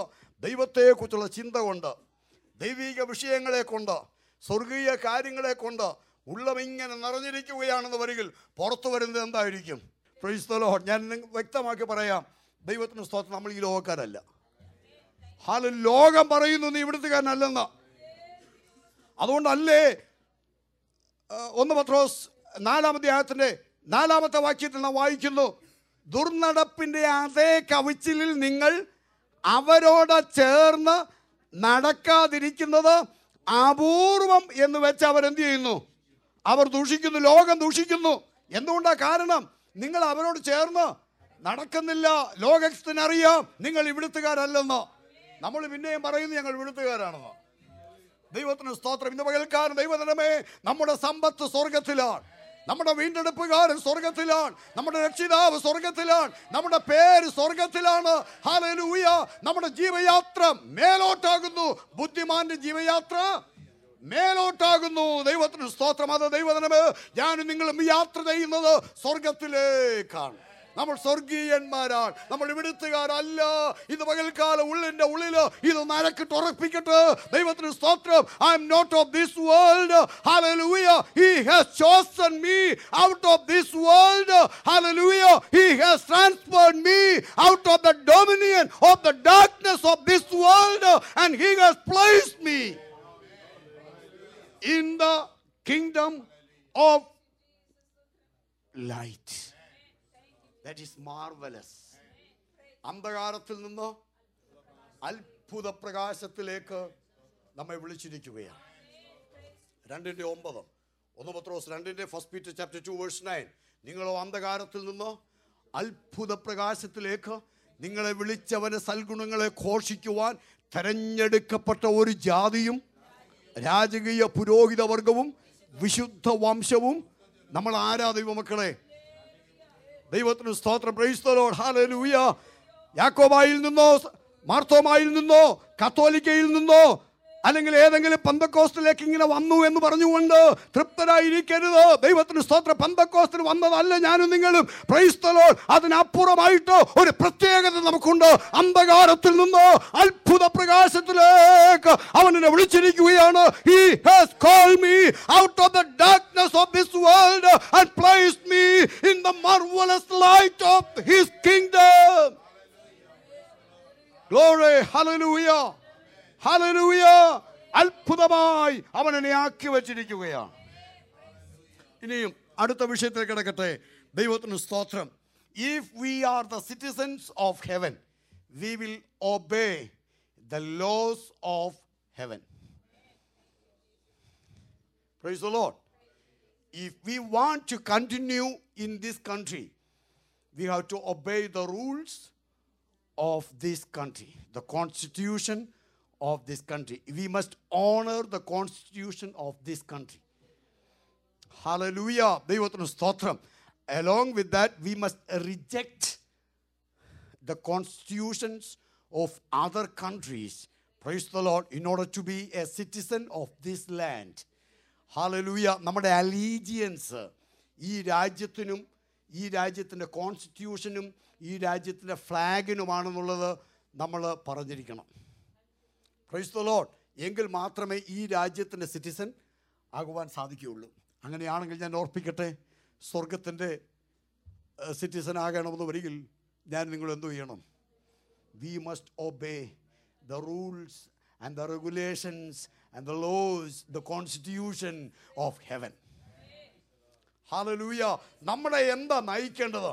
ദൈവത്തെക്കുറിച്ചുള്ള ചിന്ത കൊണ്ട് ദൈവിക വിഷയങ്ങളെ കൊണ്ട് സ്വർഗീയ കാര്യങ്ങളെ കൊണ്ട് ഉള്ളമിങ്ങനെ നിറഞ്ഞിരിക്കുകയാണെന്ന് വരികിൽ പുറത്തു വരുന്നത് എന്തായിരിക്കും പ്രൈസ്തലോ ഞാൻ നിങ്ങ- വ്യക്തമാക്കി പറയാം ദൈവത്തിന് സ്തോത്രം നമ്മൾ ഈ ലോകക്കാരല്ല ഹാല ലോകം പറയുന്നു നീ ഇവിടുത്തുകാരനല്ലെന്ന അതുകൊണ്ടല്ലേ ആ, ഒന്ന് പത്രോസ് നാലാമത്തെ ആയത്തിന്റെ നാലാമത്തെ വാക്യത്തിൽ നാം വായിക്കുന്നു ദുർനടപ്പിന്റെ അതേ കവിച്ചിലിൽ നിങ്ങൾ അവരോട് ചേർന്ന് നടക്കാതിരിക്കുന്നത് അപൂർവം എന്ന് വെച്ച് അവരെന്ത് ചെയ്യുന്നു അവർ ദൂഷിക്കുന്നു ലോകം ദൂഷിക്കുന്നു എന്തുകൊണ്ടാ കാരണം നിങ്ങൾ അവരോട് ചേർന്ന് നടക്കുന്നില്ല ലോകത്തിനറിയാം നിങ്ങൾ ഇവിടുത്തുകാരല്ലെന്ന് നമ്മൾ പിന്നെയും പറയുന്നു ഞങ്ങൾ ഇവിടുത്തുകാരാണെന്ന് ദൈവത്തിന് സ്തോത്രം ഇന്ന് പകൽക്കാരൻ ദൈവജനമേ നമ്മുടെ സമ്പത്ത് സ്വർഗത്തിലാണ് നമ്മുടെ വീണ്ടെടുപ്പുകാരൻ സ്വർഗത്തിലാണ് നമ്മുടെ രക്ഷിതാവ് സ്വർഗത്തിലാണ് നമ്മുടെ പേര് സ്വർഗത്തിലാണ് ഹാലലൂയ നമ്മുടെ ജീവയാത്ര മേലോട്ടാകുന്നു ബുദ്ധിമാന്റെ ജീവയാത്ര മേലോട്ടാകുന്നു ദൈവത്തിന് സ്തോത്രം അത് ദൈവജനമേ ഞാനും നിങ്ങളും യാത്ര ചെയ്യുന്നത് സ്വർഗത്തിലേക്കാണ് നമ്മൾ സ്വർഗീയന്മാരാണ് നമ്മൾ ഇവിടുത്തുകാരല്ല ഇത് പകൽക്കാലം ഉള്ളിന്റെ ഉള്ളില് ഇത് നരക്കിട്ട് ഉറപ്പിക്കട്ടെ ദൈവത്തിന് സ്തോത്രം I'm not of this world ഹല്ലേലൂയ he has chosen me out of this world ഹല്ലേലൂയ he has transferred me out of the dominion of the darkness of this world and he has placed me in the kingdom of light. That is marvelous. അന്ധകാരത്തിൽ നിന്ന് അത്ഭുത പ്രകാശത്തിലേക്ക് നമ്മെ വിളിച്ചിരിക്കുകയാണ് രണ്ടിന്റെ ഒമ്പത് ഒന്ന് പത്രോസ് രണ്ടിന്റെ first Peter chapter two verse nine നിങ്ങളോ അന്ധകാരത്തിൽ നിന്ന് അത്ഭുത പ്രകാശത്തിലേക്ക് നിങ്ങളെ വിളിച്ചവന് സൽഗുണങ്ങളെ ഘോഷിക്കുവാൻ തെരഞ്ഞെടുക്കപ്പെട്ട ഒരു ജാതിയും രാജകീയ പുരോഹിത വർഗവും വിശുദ്ധ വംശവും നമ്മൾ ആരാ ദൈവമക്കളെ ദൈവത്തിന് സ്തോത്രം പ്രൈസ്തലോട് ഹാലലൂയ യാക്കോബായിൽ നിന്നോ മാർത്തോമായിൽ നിന്നോ കത്തോലിക്കയിൽ നിന്നോ അല്ലെങ്കിൽ ഏതെങ്കിലും പന്തക്കോസ്റ്റിലേക്ക് ഇങ്ങനെ വന്നു എന്ന് പറഞ്ഞുകൊണ്ട് തൃപ്തരായിരിക്കരുത് ദൈവത്തിന് സ്തോത്ര പന്തക്കോസ്റ്റിൽ വന്നതല്ല ഞാനും നിങ്ങളും പ്രൈസ്തലോൾ അതിനപ്പുറമായിട്ട് ഒരു പ്രത്യേകത നമുക്കുണ്ട് അന്ധകാരത്തിൽ നിന്ന് അത്ഭുത പ്രകാശത്തിലേക്ക് അവൻ എന്നെ വിളിച്ചിരിക്കുകയാണ് he has called me out of the darkness of this world and placed me in the marvelous light of his kingdom glory hallelujah hallelujah അത്ഭുതമായി അവൻ എന്നെ ആക്കി വച്ചിരിക്കുകയാണ് ഇനിയും അടുത്ത വിഷയത്തിൽ കിടക്കട്ടെ ദൈവത്തിന് സ്തോത്രം if we are the citizens of heaven we will obey the laws of heaven Praise the Lord. If we want to continue in this country, we have to obey the rules of this country, the constitution of this country. We must honor the constitution of this country. Hallelujah. ദൈവത്തിന് സ്തോത്രം Along with that, we must reject the constitutions of other countries. Praise the Lord. In order to be a citizen of this land. ഹാലലൂയ നമ്മുടെ allegiance ഈ രാജ്യത്തിനും ഈ രാജ്യത്തിൻ്റെ കോൺസ്റ്റിറ്റ്യൂഷനും ഈ രാജ്യത്തിൻ്റെ ഫ്ലാഗിനുമാണെന്നുള്ളത് നമ്മൾ പറഞ്ഞിരിക്കണം പ്രൈസ് ദ ലോഡ് എങ്കിൽ മാത്രമേ ഈ രാജ്യത്തിൻ്റെ സിറ്റിസൺ ആകുവാൻ സാധിക്കുകയുള്ളൂ അങ്ങനെയാണെങ്കിൽ ഞാൻ ഓർപ്പിക്കട്ടെ സ്വർഗത്തിൻ്റെ സിറ്റിസൺ ആകണമെന്ന് വരികിൽ ഞാൻ നിങ്ങൾ എന്തു ചെയ്യണം we must obey the rules and the regulations and the laws, the constitution of heaven. Hallelujah. നമ്മുടെ എന്താ നയിക്കേണ്ടത്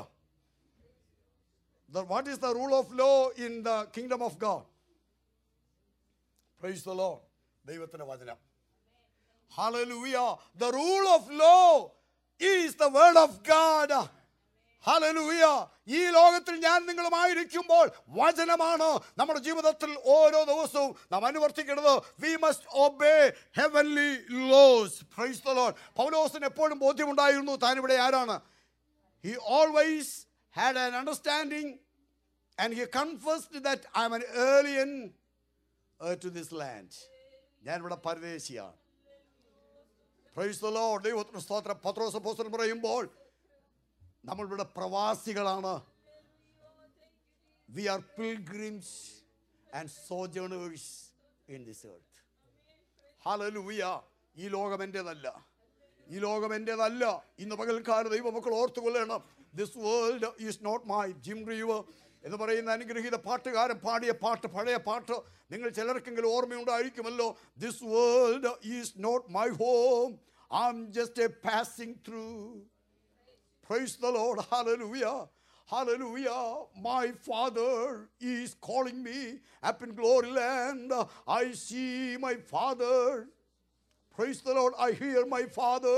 The- what is the rule of law in the kingdom of God? Praise the Lord. ദൈവത്തിന്റെ വചനം Hallelujah. The rule of law is the word of God. ഹലലൂയ ഈ ലോകത്തിൽ ഞാൻ നിങ്ങളുമായിരിക്കുമ്പോൾ വചനമാണ് നമ്മുടെ ജീവിതത്തിൽ ഓരോ ദിവസവും നാം അനുവർത്തിക്കുന്നത് we must obey heavenly laws praise the Lord പൗലോസിന് എപ്പോഴും ബോധ്യമുണ്ടായിരുന്നു താൻ ഇവിടെ ആരാണ് he always had an understanding and he confessed that I'm an alien to this land ഞാൻ ഇവിടെ പരദേശിയാണ് പ്രൈസ് ദ ലോർഡ് ദൈവത്തിന് സ്തോത്രം പത്രോസ് അപ്പോസ്തലൻ പറയുമ്പോൾ നമ്മൾ ഇവിടെ പ്രവാസികളാണ് we are pilgrims and sojourners in this earth ഹലലൂയ ഈ ലോകം എൻ്റെതല്ല ഈ ലോകം എൻ്റെതല്ല ഇന്ന് പകൽക്കാല ദൈവമക്കൾ ഓർത്തുകൊള്ളണം this world is not my Jim Reeves എന്ന് പറയുന്ന അനുഗ്രഹീത പാട്ടുകാരൻ പാടിയ പാട്ട് പഴയ പാട്ട് നിങ്ങൾ ചിലർക്കെങ്കിലും ഓർമ്മയുണ്ടായിരിക്കുമല്ലോ this world is not my home I'm just a passing through Praise the Lord. Hallelujah. Hallelujah. My Father is calling me up in glory land. I see my Father. Praise the Lord. I hear my Father.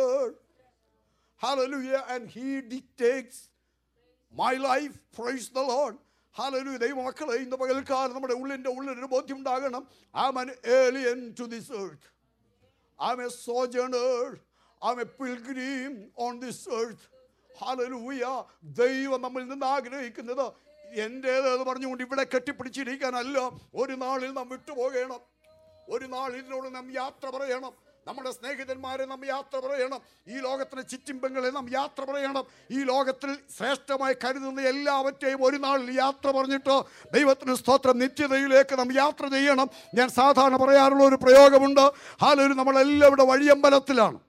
Hallelujah. And He dictates my life. Praise the Lord. Hallelujah. ദൈവമക്കളെ ഇന്ന് പകൽക്കാലം നമ്മുടെ ഉള്ളിൻ്റെ ഉള്ളിലൊരു ബോധ്യം ഉണ്ടാകണം I am an alien to this earth. I'm a sojourner. I'm a pilgrim on this earth. Hallelujah. ദൈവം നമ്മിൽ നിന്ന് ആഗ്രഹിക്കുന്നത് എൻ്റേത് എന്ന് പറഞ്ഞുകൊണ്ട് ഇവിടെ കെട്ടിപ്പിടിച്ചിരിക്കാനല്ല ഒരു നാളിൽ നാം വിട്ടുപോകണം ഒരു നാൾ ഇതിനോട് നാം യാത്ര പറയണം നമ്മുടെ സ്നേഹിതന്മാരെ നാം യാത്ര പറയണം ഈ ലോകത്തിലെ ചിറ്റിമ്പങ്ങളെ നാം യാത്ര പറയണം ഈ ലോകത്തിൽ ശ്രേഷ്ഠമായി കരുതുന്ന എല്ലാവറ്റെയും ഒരു നാളിൽ യാത്ര പറഞ്ഞിട്ട് ദൈവത്തിന് സ്തോത്രം നിത്യതയിലേക്ക് നാം യാത്ര ചെയ്യണം ഞാൻ സാധാരണ പറയാറുള്ള ഒരു പ്രയോഗമുണ്ട് ഹാലൊരു നമ്മളെല്ലാം ഇവിടെ വഴിയമ്പലത്തിലാണ്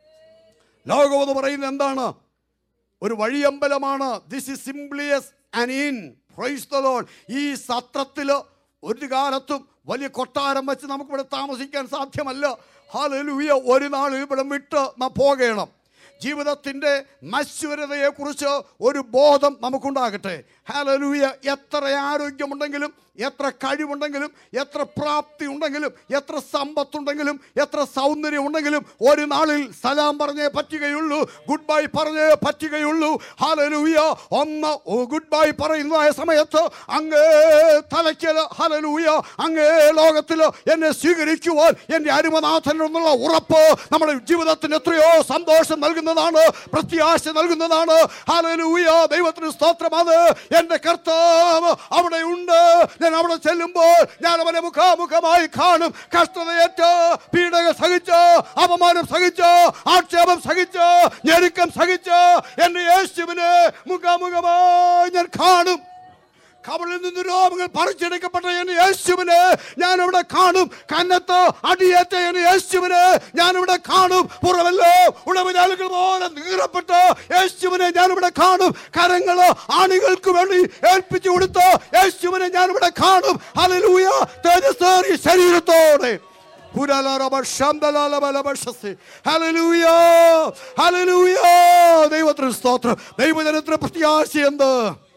ലോകമെന്ന് പറയുന്നത് എന്താണ് ഒരു വഴിയമ്പലമാണ് this is simply as and inn praise the Lord ഈ സത്രത്തിൽ ഒരു കാലത്തും വലിയ കൊട്ടാരം വെച്ച് നമുക്കിവിടെ താമസിക്കാൻ സാധ്യമല്ല ഹാലലൂയ ഒരു നാൾ ഇവിടെ വിട്ട് നാം പോകണം ജീവിതത്തിൻ്റെ നശ്വരതയെക്കുറിച്ച് ഒരു ബോധം നമുക്കുണ്ടാകട്ടെ ഹാലലൂയ എത്ര ആരോഗ്യമുണ്ടെങ്കിലും എത്ര കഴിവുണ്ടെങ്കിലും എത്ര പ്രാപ്തി ഉണ്ടെങ്കിലും എത്ര സമ്പത്തുണ്ടെങ്കിലും എത്ര സൗന്ദര്യം ഉണ്ടെങ്കിലും ഒരു നാളിൽ സലാം പറഞ്ഞേ പറ്റുകയുള്ളൂ ഗുഡ് ബൈ പറഞ്ഞേ പറ്റുകയുള്ളൂ ഹാലലൂയ ഒന്ന് ഗുഡ് ബൈ പറയുന്ന സമയത്ത് അങ്ങേ തലയ്ക്കൽ ഹലലൂയ അങ്ങേ ലോകത്തിൽ എന്നെ സ്വീകരിക്കുവാൻ എൻ്റെ അരുമനാഥൻ എന്നുള്ള ഉറപ്പ് നമ്മുടെ ജീവിതത്തിന് എത്രയോ സന്തോഷം നൽകുന്നതാണ് പ്രത്യാശ നൽകുന്നതാണ് ഹലലൂയ ദൈവത്തിന് സ്തോത്രം അത് എൻ്റെ കർത്താവ് അവിടെ ഉണ്ട് ഞാൻ അവിടെ ചെല്ലുമ്പോൾ ഞാൻ അവനെ മുഖാമുഖമായി കാണും കഷ്ടതയേറ്റ് പീഡകൾ സഹിച്ച് അപമാനം സഹിച്ച് ആക്ഷേപം സഹിച്ച് ഞെരുക്കം സഹിച്ച് എന്റെ യേശുവിനെ മുഖാമുഖമായി ഞാൻ കാണും കവളിൽ നിന്ന് രോഗങ്ങൾ പറിച്ചെടുക്കപ്പെട്ട എന്റെ യേശുവിനെ ഞാൻ ഇവിടെ കാണും കന്നത്ത് അടിയേറ്റ എന്റെ യേശുവിനെ ഞാൻ ഇവിടെ കാണും പുറമല്ലോ ഉടമനാളുകൾ പോലെ നീറപ്പെട്ട യേശുവിനെ ഞാൻ ഇവിടെ കാണും കരങ്ങള് ആണികൾക്ക് വേണ്ടി ഏൽപ്പിച്ചു കൊടുത്ത യേശുവിനെ ഞാൻ ഇവിടെ കാണും ഹല്ലേലൂയ തേജസ്സേറിയ ശരീരത്തോടെ ഹല്ലേലൂയ ഹല്ലേലൂയ ദൈവത്തിന് സ്തോത്രം ദൈവജനത്തിന് പ്രത്യാശ എന്ത്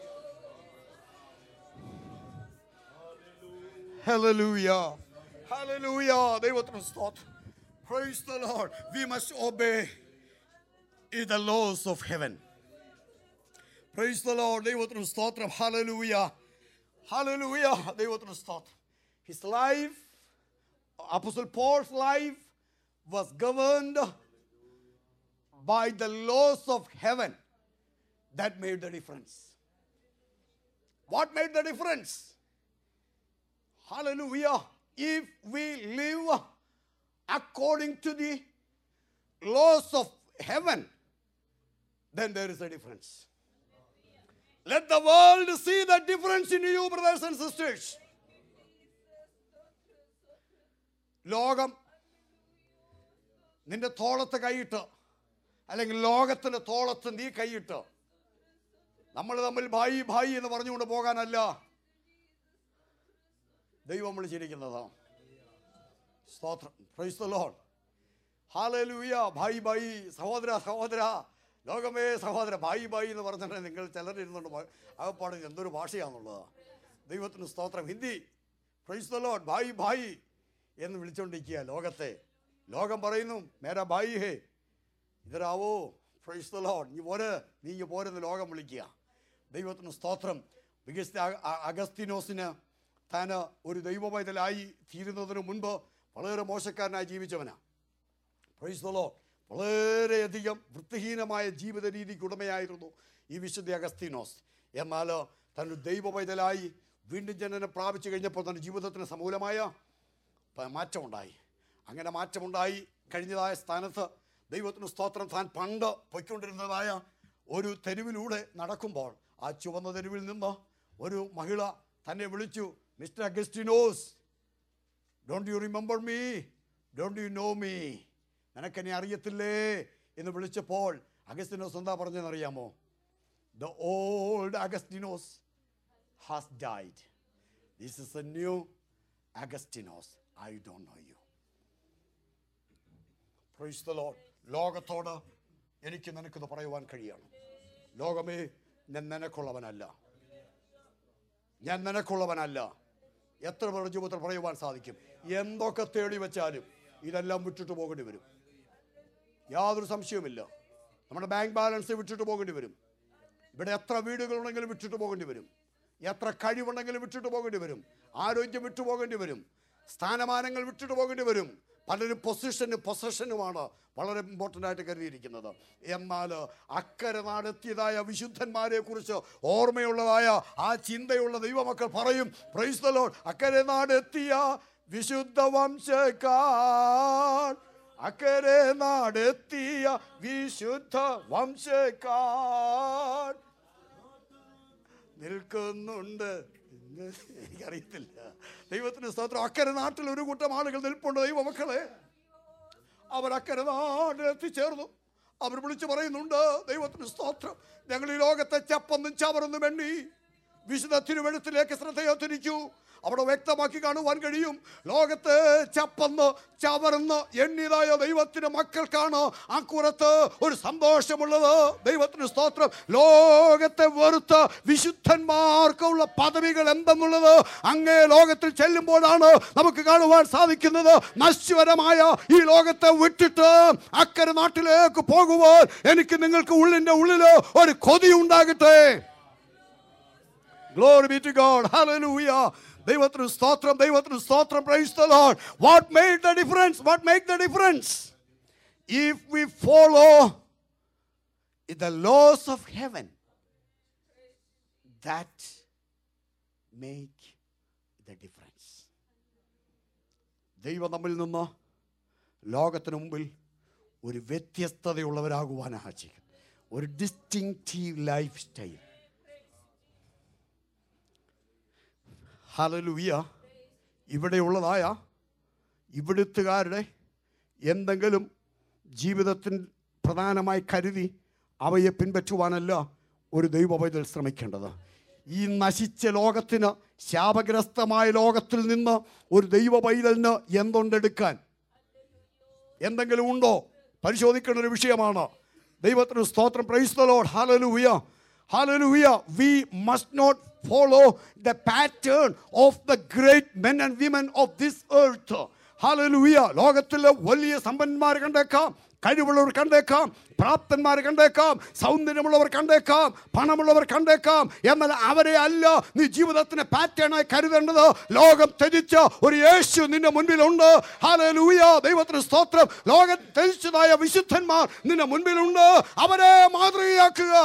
Hallelujah. Hallelujah. ദൈവത്തിന് സ്തോത്രം. Praise the Lord. We must obey in the laws of heaven. Praise the Lord. ദൈവത്തിന് സ്തോത്രം. Hallelujah. Hallelujah. ദൈവത്തിന് സ്തോത്രം. His life, Apostle Paul's life was governed by the laws of heaven. That made the difference. What made the difference? Hallelujah. If we live according to the laws of heaven, then there is a difference. Let the world see the difference in you, brothers and sisters. ലോകം നിന്റെ തോളത്ത് കൈയിട്ട് അല്ലെങ്കിൽ ലോകത്തിന്റെ തോളത്ത് നീ കൈയിട്ട് നമ്മൾ തമ്മിൽ ഭായി ഭായി എന്ന് പറഞ്ഞുകൊണ്ട് പോകാനല്ല ദൈവം വിളിച്ചിരിക്കുന്നത് സ്തോത്രം പ്രൈസ് ദ ലോർഡ് ഹാലലൂയ ഭായി ഭായി സഹോദര സഹോദര ലോകമേ സഹോദര ഭായി ഭായി എന്ന് പറഞ്ഞിട്ട് നിങ്ങൾ ചിലരിരുന്നുണ്ട് അകപ്പാട് എന്തൊരു ഭാഷയാണെന്നുള്ളത് ദൈവത്തിന് സ്തോത്രം ഹിന്ദി പ്രൈസ് ദ ലോർഡ് ഭായി ഭായി എന്ന് വിളിച്ചുകൊണ്ടിരിക്കുക ലോകത്തെ ലോകം പറയുന്നു മേരാ ഭായി ഹേ ഇതരാവോ പ്രൈസ് ദ ലോർഡ് നീ പോര് നീ ഇങ്ങ് പോരെന്ന് ലോകം വിളിക്കുക ദൈവത്തിന് സ്തോത്രം വികസിത അ- അ- അഗസ്തീനോസിന് താൻ ഒരു ദൈവപൈതലായി തീരുന്നതിന് മുൻപ് വളരെ മോശക്കാരനായി ജീവിച്ചവനാ പ്രൈസ് ദ ലോർഡ് വളരെയധികം വൃത്തിഹീനമായ ജീവിത രീതിക്ക് ഉടമയായിരുന്നു ഈ വിശുദ്ധ അഗസ്തീനോസ് എന്നാൽ തൻ്റെ ദൈവപൈതലായി വീണ്ടും ജനനം പ്രാപിച്ചു കഴിഞ്ഞപ്പോൾ തൻ്റെ ജീവിതത്തിന് സമൂലമായ പ- മാറ്റമുണ്ടായി അങ്ങനെ മാറ്റമുണ്ടായി കഴിഞ്ഞതായ സ്ഥാനത്ത് ദൈവത്തിന് സ്തോത്രം താൻ പണ്ട് പൊയ്ക്കൊണ്ടിരുന്നതായ ഒരു തെരുവിലൂടെ നടക്കുമ്പോൾ ആ ചുവന്ന തെരുവിൽ നിന്ന് ഒരു മഹിള തന്നെ വിളിച്ചു mister Augustinos don't you remember me don't you know me നിനക്കെന്നെ അറിയത്തില്ലേ എന്ന് വിളിച്ചപ്പോൾ അഗസ്റ്റിനോസ് എന്താ പറഞ്ഞതെന്നറിയാമോ the old Augustinos has died this is a new Augustinos I don't know you praise the lord ലോകത്തോട് എനിക്ക് നിനക്കിത് പറയുവാൻ കഴിയണം ലോകമേ ഞാൻ നിനക്കുള്ളവനല്ല ഞാൻ നിനക്കുള്ളവനല്ല എത്ര പേരുടെ ജീവിതത്തിൽ പറയുവാൻ സാധിക്കും എന്തൊക്കെ തേടി വെച്ചാലും ഇതെല്ലാം വിട്ടിട്ട് പോകേണ്ടി വരും യാതൊരു സംശയവുമില്ല നമ്മുടെ ബാങ്ക് ബാലൻസ് വിട്ടിട്ട് പോകേണ്ടി വരും ഇവിടെ എത്ര വീടുകളുണ്ടെങ്കിലും വിട്ടിട്ട് പോകേണ്ടി വരും എത്ര കഴിവുണ്ടെങ്കിലും വിട്ടിട്ട് പോകേണ്ടി വരും ആരോഗ്യം വിട്ടു പോകേണ്ടി വരും സ്ഥാനമാനങ്ങൾ വിട്ടിട്ട് പോകേണ്ടി വരും പലരും പൊസിഷനും പൊസഷനുമാണ് വളരെ ഇമ്പോർട്ടൻ്റ് ആയിട്ട് കരുതിയിരിക്കുന്നത് എന്നാൽ അക്കരെ നാടെത്തിയതായ വിശുദ്ധന്മാരെ കുറിച്ച് ഓർമ്മയുള്ളതായ ആ ചിന്തയുള്ള ദൈവമക്കൾ പറയും പ്രൈസ് ദ ലോർഡ് അക്കരെ നാടെത്തിയ വിശുദ്ധ വംശക്കാർ അക്കരെ നാടെത്തിയ വിശുദ്ധ വംശക്കാർ നിൽക്കുന്നുണ്ട് എന്ന് എനിക്കറിയത്തില്ല ദൈവത്തിന് സ്തോത്രം അക്കരെ നാട്ടിൽ ഒരു കൂട്ടം ആളുകൾ നിൽപ്പുണ്ട് ദൈവമക്കളെ അവർ അക്കരെ നാട്ടിൽ എത്തിച്ചേർന്നു അവർ വിളിച്ചു പറയുന്നുണ്ട് ദൈവത്തിന് സ്തോത്രം ഞങ്ങൾ ഈ ലോകത്തെ ചപ്പന്നും ചവറൊന്നും എണ്ണി വിശുദ്ധ തിരുവഴുത്തിലേക്ക് ശ്രദ്ധയോ തിരിച്ചു അവിടെ വ്യക്തമാക്കി കാണുവാൻ കഴിയും ലോകത്തെ ചപ്പന്ന് ചവറന്ന് എണ്ണിയതായ ദൈവത്തിന്റെ മക്കൾക്കാണ് അക്കുറത്ത് ഒരു സന്തോഷമുള്ളത് ദൈവത്തിന് സ്തോത്രം ലോകത്തെ വെറുത്ത് വിശുദ്ധന്മാർക്കുള്ള പദവികൾ എന്തെന്നുള്ളത് അങ്ങേ ലോകത്തിൽ ചെല്ലുമ്പോഴാണ് നമുക്ക് കാണുവാൻ സാധിക്കുന്നത് നശ്വരമായ ഈ ലോകത്തെ വിട്ടിട്ട് അക്കരെ നാട്ടിലേക്ക് പോകുവാൻ എനിക്ക് നിങ്ങൾക്ക് ഉള്ളിന്റെ ഉള്ളില് ഒരു കൊതി ഉണ്ടാകട്ടെ Glory be to God. Hallelujah. ദൈവത്തിന് സ്തോത്രം ദൈവത്തിന് സ്തോത്രം praise the lord what make the difference what make the difference if we follow the laws of heaven that make the difference ദൈവം നമ്മിൽ നിന്ന് ലോകത്തിന് മുമ്പിൽ ഒരു വ്യത്യസ്തതയുള്ളവരാകുവാനാണ് ചെയ്യുന്നത് ഒരു ഡിസ്റ്റിങ്റ്റീവ് ലൈഫ് സ്റ്റൈൽ ഹലലുയ ഇവിടെയുള്ളതായ ഇവിടുത്തുകാരുടെ എന്തെങ്കിലും ജീവിതത്തിൽ പ്രധാനമായി കരുതി അവയെ പിൻപറ്റുവാനല്ല ഒരു ദൈവ പൈതൽ ശ്രമിക്കേണ്ടത് ഈ നശിച്ച ലോകത്തിന് ശാപഗ്രസ്തമായ ലോകത്തിൽ നിന്ന് ഒരു ദൈവ പൈതലിന് എന്തുണ്ടെടുക്കാൻ എന്തെങ്കിലും ഉണ്ടോ പരിശോധിക്കേണ്ട ഒരു വിഷയമാണ് ദൈവത്തിന് സ്തോത്രം praise the Lord hallelujah hallelujah we must not follow the pattern of the great men and women of this earth hallelujah ലോകത്തിലെ വലിയ സമ്പന്നന്മാർ കണ്ടേക്കാം കഴിവുള്ളവർ കണ്ടേക്കാം പ്രാപ്തന്മാർ കണ്ടേക്കാം സൗന്ദര്യമുള്ളവർ കണ്ടേക്കാം പണമുള്ളവർ കണ്ടേക്കാം എന്നാൽ അവരെ അല്ല നീ ജീവിതത്തിന് പാറ്റേണായി കരുതേണ്ടത് ലോകം ത്യജിച്ച ഒരു യേശു നിന്റെ മുൻപിലുണ്ട് ഹാലലൂയ ദൈവത്തിന് സ്തോത്രം ലോകം ത്യജിച്ചതായ വിശുദ്ധന്മാർ നിന്റെ മുൻപിലുണ്ട് അവരെ മാതൃകയാക്കുക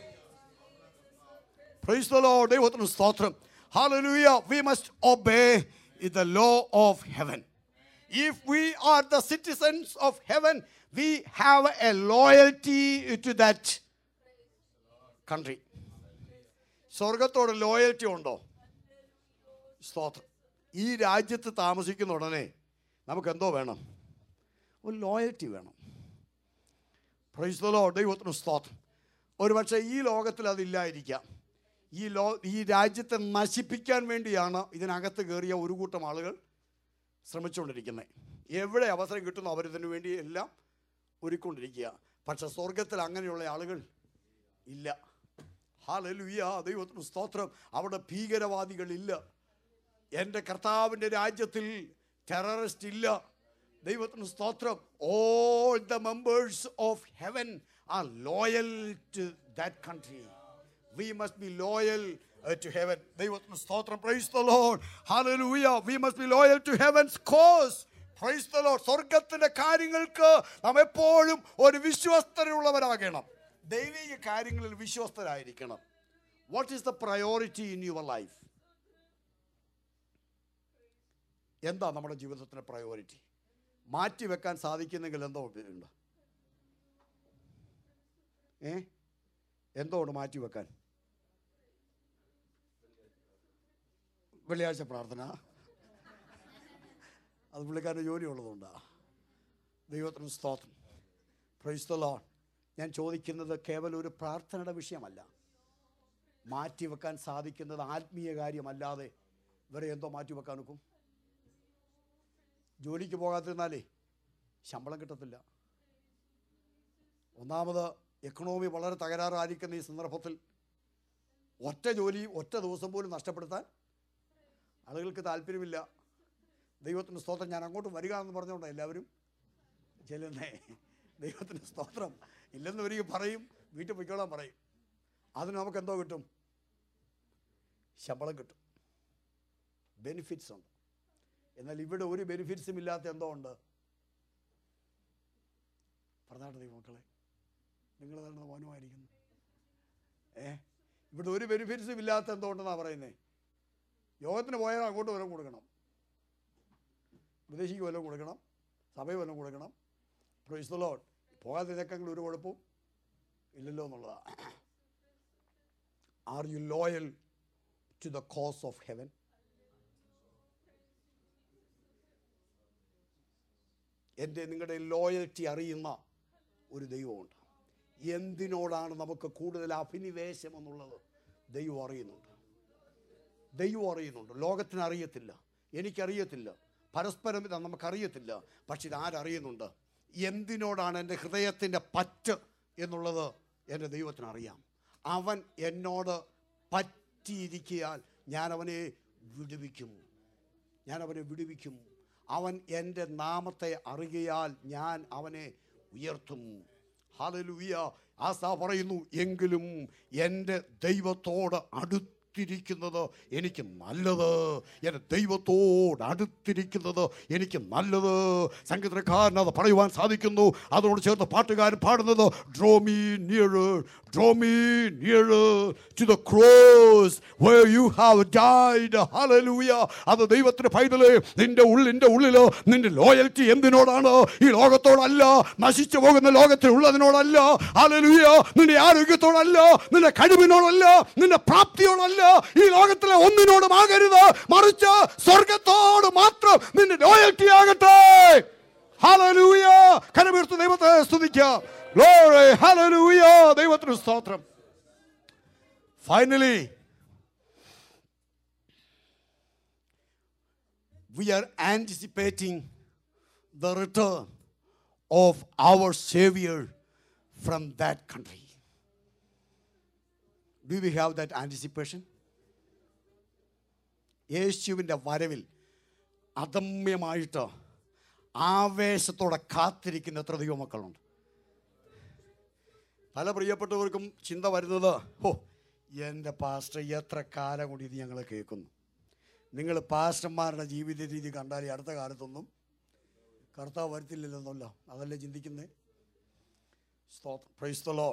Praise the Lord. ദൈവത്തിന് സ്തോത്രം Hallelujah. We must obey the law of heaven. If we are the citizens of heaven, we have a loyalty to that country. സ്വർഗത്തോട് ലോയൽറ്റി ഉണ്ടോ സ്തോത്രം ഈ രാജ്യത്ത് താമസിക്കുന്ന ഉടനെ നമുക്ക് എന്തോ വേണം ഒരു ലോയൽറ്റി വേണം പ്രൈസ് ദ ലോർഡ് ദൈവത്തിന് സ്തോത്രം ഒരു പക്ഷേ ഈ ലോകത്തിൽ അതില്ലായിരിക്കാം ഈ ലോ ഈ രാജ്യത്തെ നശിപ്പിക്കാൻ വേണ്ടിയാണ് ഇതിനകത്ത് കയറിയ ഒരു കൂട്ടം ആളുകൾ ശ്രമിച്ചുകൊണ്ടിരിക്കുന്നത് എവിടെ അവസരം കിട്ടുന്നു അവരിതിനു വേണ്ടി എല്ലാം ഒരുക്കൊണ്ടിരിക്കുക പക്ഷെ സ്വർഗത്തിൽ അങ്ങനെയുള്ള ആളുകൾ ഇല്ല ഹാലലുയ്യ ദൈവത്തിന് സ്തോത്രം അവിടെ ഭീകരവാദികളില്ല എൻ്റെ കർത്താവിൻ്റെ രാജ്യത്തിൽ ടെററിസ്റ്റ് ഇല്ല ദൈവത്തിന് സ്തോത്രം all the members of heaven are loyal to that country we must be loyal to heaven ദൈവത്തിന് സ്തോത്രം praise the Lord hallelujah we must be loyal to heavens cause praise the lord സ്വർഗത്തിന്റെ കാര്യങ്ങൾക്ക് നാം എപ്പോഴും ഒരു വിശ്വസ്തരുള്ളവരാകണം ദൈവിക കാര്യങ്ങളിൽ വിശ്വസ്തരായിരിക്കണം what is the priority in your life എന്താ നമ്മുടെ ജീവിതത്തിന്റെ പ്രയോറിറ്റി മാറ്റി വെക്കാൻ സാധിക്കുന്നെങ്കിൽ എന്തോ ഉണ്ട് ഏ എന്തോ ഉണ്ട് മാറ്റി വെക്കാൻ വെള്ളിയാഴ്ച പ്രാർത്ഥന അത് പുള്ളിക്കാരൻ്റെ ജോലി ഉള്ളതുകൊണ്ടാ ദൈവത്തിന് സ്തോത്രം പ്രൈസ്തലോ ഞാൻ ചോദിക്കുന്നത് കേവലം ഒരു പ്രാർത്ഥനയുടെ വിഷയമല്ല മാറ്റിവെക്കാൻ സാധിക്കുന്നത് ആത്മീയ കാര്യമല്ലാതെ വേറെ എന്തോ മാറ്റിവെക്കാൻ നോക്കും ജോലിക്ക് പോകാതിരുന്നാലേ ശമ്പളം കിട്ടത്തില്ല ഒന്നാമത് എക്കണോമി വളരെ തകരാറായിരിക്കുന്ന ഈ സന്ദർഭത്തിൽ ഒറ്റ ജോലി ഒറ്റ ദിവസം പോലും നഷ്ടപ്പെടുത്താൻ ആളുകൾക്ക് താല്പര്യമില്ല ദൈവത്തിന് സ്തോത്രം ഞാൻ അങ്ങോട്ട് വരിക എന്ന് പറഞ്ഞുകൊണ്ട് എല്ലാവരും ചെല്ലുന്നേ ദൈവത്തിന് സ്തോത്രം ഇല്ലെന്ന് ഒരിക്കൽ പറയും വീട്ടിൽ പൊയ്ക്കോളാൻ പറയും അതിന് നമുക്ക് എന്തോ കിട്ടും ശമ്പളം കിട്ടും ബെനിഫിറ്റ്സ് ഉണ്ട് എന്നാൽ ഇവിടെ ഒരു ബെനിഫിറ്റ്സും ഇല്ലാത്ത എന്തോ ഉണ്ട് പറഞ്ഞാട്ടെ ദൈവം മക്കളെ നിങ്ങൾ തന്നെ മൗനമായിരിക്കുന്നു ഏ ഇവിടെ ഒരു ബെനിഫിറ്റ്സും ഇല്ലാത്ത എന്തോ ഉണ്ടെന്നാണ് പറയുന്നത് യോഗത്തിന് പോയാൽ അങ്ങോട്ട് വല്ലതും കൊടുക്കണം വിദേശിക്ക് വല്ലതും കൊടുക്കണം സഭയിൽ വല്ലതും കൊടുക്കണം പ്രൊയ്സ് ലോഡ് പോകാതിരിക്കാൻ ഒരു കുഴപ്പവും ഇല്ലല്ലോ എന്നുള്ളതാണ് are you loyal to the cause of heaven എൻ്റെ നിങ്ങളുടെ ലോയൽറ്റി അറിയുന്ന ഒരു ദൈവമുണ്ട് എന്തിനോടാണ് നമുക്ക് കൂടുതൽ അഭിനിവേശം എന്നുള്ളത് ദൈവം അറിയുന്നുണ്ട് ദൈവം അറിയുന്നുണ്ട് ലോകത്തിന് അറിയത്തില്ല എനിക്കറിയത്തില്ല പരസ്പരം ഇത് നമുക്കറിയത്തില്ല പക്ഷെ ഇത് ആരറിയുന്നുണ്ട് എന്തിനോടാണ് എൻ്റെ ഹൃദയത്തിൻ്റെ പറ്റ് എന്നുള്ളത് എൻ്റെ ദൈവത്തിന് അറിയാം അവൻ എന്നോട് പറ്റിയിരിക്കിയാൽ ഞാൻ അവനെ വിടുവിക്കും ഞാൻ അവനെ വിടുവിക്കും അവൻ എൻ്റെ നാമത്തെ അറിയയാൽ ഞാൻ അവനെ ഉയർത്തും ഹാലലുയ്യ ആസാ പറയുന്നു എങ്കിലും എൻ്റെ ദൈവത്തോട് അടുത്തിരിക്കുന്നത് എനിക്ക് നല്ലത് എൻ്റെ ദൈവത്തോട് അടുത്തിരിക്കുന്നത് എനിക്ക് നല്ലത് സംഗീതക്കാരൻ അത് പറയുവാൻ സാധിക്കുന്നു അതിനോട് ചേർത്ത് പാട്ടുകാരൻ പാടുന്നത് draw me near draw me near to the cross where you have died hallelujah അത് ദൈവത്തിന്റെ പൈതല് നിന്റെ ഉള്ളിന്റെ ഉള്ളില് നിന്റെ ലോയൽറ്റി എന്തിനോടാണ് ഈ ലോകത്തോടല്ല നശിച്ചു പോകുന്ന ലോകത്തിലുള്ളതിനോടല്ല hallelujah നിന്റെ ആരോഗ്യത്തോടല്ല നിന്റെ കഴിവിനോടല്ല നിന്റെ പ്രാപ്തിയോടല്ല ഈ ലോകത്തിലെ ഒന്നിനോടും ആകരുത് മറിച്ച് സ്വർഗത്തോട് മാത്രം നിന്റെ ലോയൽറ്റി ആകട്ടെ hallelujah കരമീർത്ത് ദൈവത്തെ സ്തുതിക്കാം glory hallelujah ദൈവത്തിന് സ്തോത്രം finally we are anticipating the return of our Savior from that country. Do we have that anticipation? യേശുവിൻ്റെ വരവിൽ അദമ്യമായിട്ട് ആവേശത്തോടെ കാത്തിരിക്കുന്ന എത്ര ദൈവമക്കളുണ്ട് പല പ്രിയപ്പെട്ടവർക്കും ചിന്ത വരുന്നത് ഓ എൻ്റെ പാസ്റ്റർ എത്ര കാലം കൊണ്ട് ഇത് ഞങ്ങൾ കേൾക്കുന്നു നിങ്ങൾ പാസ്റ്റർമാരുടെ ജീവിത രീതി കണ്ടാൽ ഈ അടുത്ത കാലത്തൊന്നും കർത്താവ് വരുത്തില്ലല്ലെന്നല്ലോ അതല്ലേ ചിന്തിക്കുന്നേ പ്രൈസ്തലോ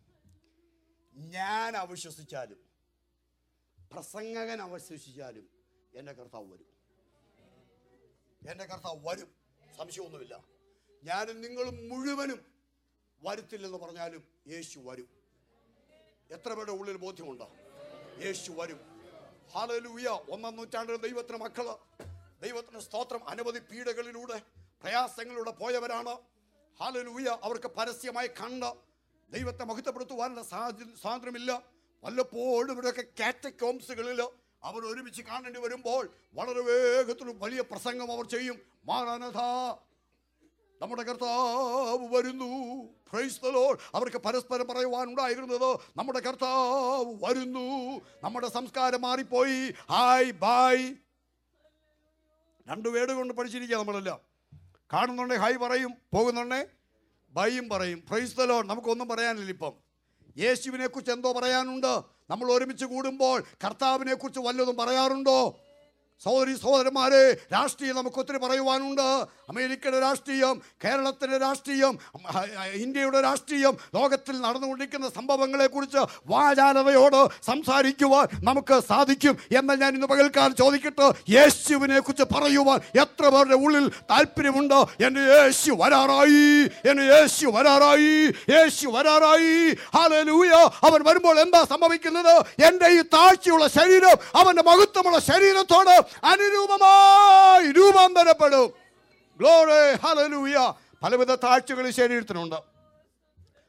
ഞാൻ അവിശ്വസിച്ചാലും പ്രസംഗകൻ അവിശ്വസിച്ചാലും എൻ്റെ കർത്താവ് വരും എൻ്റെ കർത്താവ് വരും സംശയമൊന്നുമില്ല ഞാനും നിങ്ങളും മുഴുവനും വരുത്തില്ലെന്ന് പറഞ്ഞാലും യേശു വരും എത്ര പേരുടെ ഉള്ളിൽ ബോധ്യമുണ്ടോ യേശു വരും ഹാലലൂയ ഒന്നാം നൂറ്റാണ്ടിൽ ദൈവത്തിന് മക്കള് ദൈവത്തിന് സ്തോത്രം അനവധി പീഡകളിലൂടെ പ്രയാസങ്ങളിലൂടെ പോയവരാണ് ഹാലലൂയ അവർക്ക് പരസ്യമായി കണ്ട് ദൈവത്തെ മഹത്വപ്പെടുത്തുവാനുള്ള സാധ്യ- സ്വാതന്ത്ര്യമില്ല വല്ലപ്പോഴും ഇവരൊക്കെ കാറ്റക്കോംസുകളിൽ അവർ ഒരുമിച്ച് കാണേണ്ടി വരുമ്പോൾ വളരെ വേഗത്തിൽ വലിയ പ്രസംഗം അവർ ചെയ്യും മാറാനഥ നമ്മുടെ കർത്താവ് വരുന്നു Praise the Lord. അവർക്ക് പരസ്പരം പറയുവാനുണ്ടായിരുന്നത് നമ്മുടെ കർത്താവ് വരുന്നു നമ്മുടെ സംസ്കാരം മാറിപ്പോയി ഹായ് ബായ് രണ്ട് വേട് കൊണ്ട് പഠിച്ചിരിക്കുക നമ്മളെല്ലാം കാണുന്നുണ്ടെ ഹായ് പറയും പോകുന്നുണ്ടെ ബൈയും പറയും പ്രൈസ് ദ ലോഡ് നമുക്കൊന്നും പറയാനില്ല ഇപ്പം യേശുവിനെ കുറിച്ച് എന്തോ പറയാനുണ്ട് നമ്മൾ ഒരുമിച്ച് കൂടുമ്പോൾ കർത്താവിനെ കുറിച്ച് വല്ലതും പറയാറുണ്ടോ സഹോദരി സഹോദരന്മാരെ രാഷ്ട്രീയം നമുക്ക് ഒത്തിരി പറയുവാനുണ്ട് അമേരിക്കയുടെ രാഷ്ട്രീയം കേരളത്തിൻ്റെ രാഷ്ട്രീയം അഹ് ഇന്ത്യയുടെ രാഷ്ട്രീയം ലോകത്തിൽ നടന്നുകൊണ്ടിരിക്കുന്ന സംഭവങ്ങളെക്കുറിച്ച് വാചാലതയോട് സംസാരിക്കുവാൻ നമുക്ക് സാധിക്കും എന്നാൽ ഞാൻ ഇന്ന് പകൽക്കാലം ചോദിക്കട്ടെ യേശുവിനെ കുറിച്ച് പറയുവാൻ എത്ര പേരുടെ ഉള്ളിൽ താല്പര്യമുണ്ട് എൻ്റെ യേശു വരാറായി എൻ്റെ യേശു വരാറായി യേശു വരാറായി ഹല്ലേലൂയ അവൻ വരുമ്പോൾ എന്താ സംഭവിക്കുന്നത് എൻ്റെ ഈ താഴ്ചയുള്ള ശരീരം അവൻ്റെ മഹത്വമുള്ള ശരീരത്തോട് അനുരൂപമായി രൂപാന്തരപ്പെടും ഗ്ലോറി ഹല്ലേലൂയ പലവിധ താഴ്ചകൾ ഈ ശരീരത്തിനുണ്ട്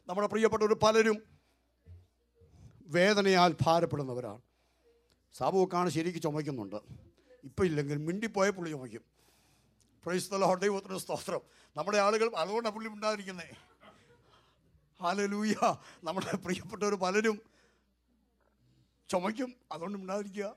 നമ്മുടെ പ്രിയപ്പെട്ടവർ പലരും വേദനയാൽ ഭാരപ്പെടുന്നവരാണ് സാബുക്കാണ് ശരിക്ക് ചുമയ്ക്കുന്നുണ്ട് ഇപ്പം ഇല്ലെങ്കിൽ മിണ്ടിപ്പോയ പുള്ളി ചുമയ്ക്കും പ്രൈസ്തല ദൈവത്തിന് സ്തോത്രം നമ്മുടെ ആളുകൾ അതുകൊണ്ടാണ് പുള്ളി ഉണ്ടാതിരിക്കുന്നേ ഹാലലൂയ നമ്മുടെ പ്രിയപ്പെട്ടവർ പലരും ചുമയ്ക്കും അതുകൊണ്ട് ഉണ്ടാതിരിക്കുക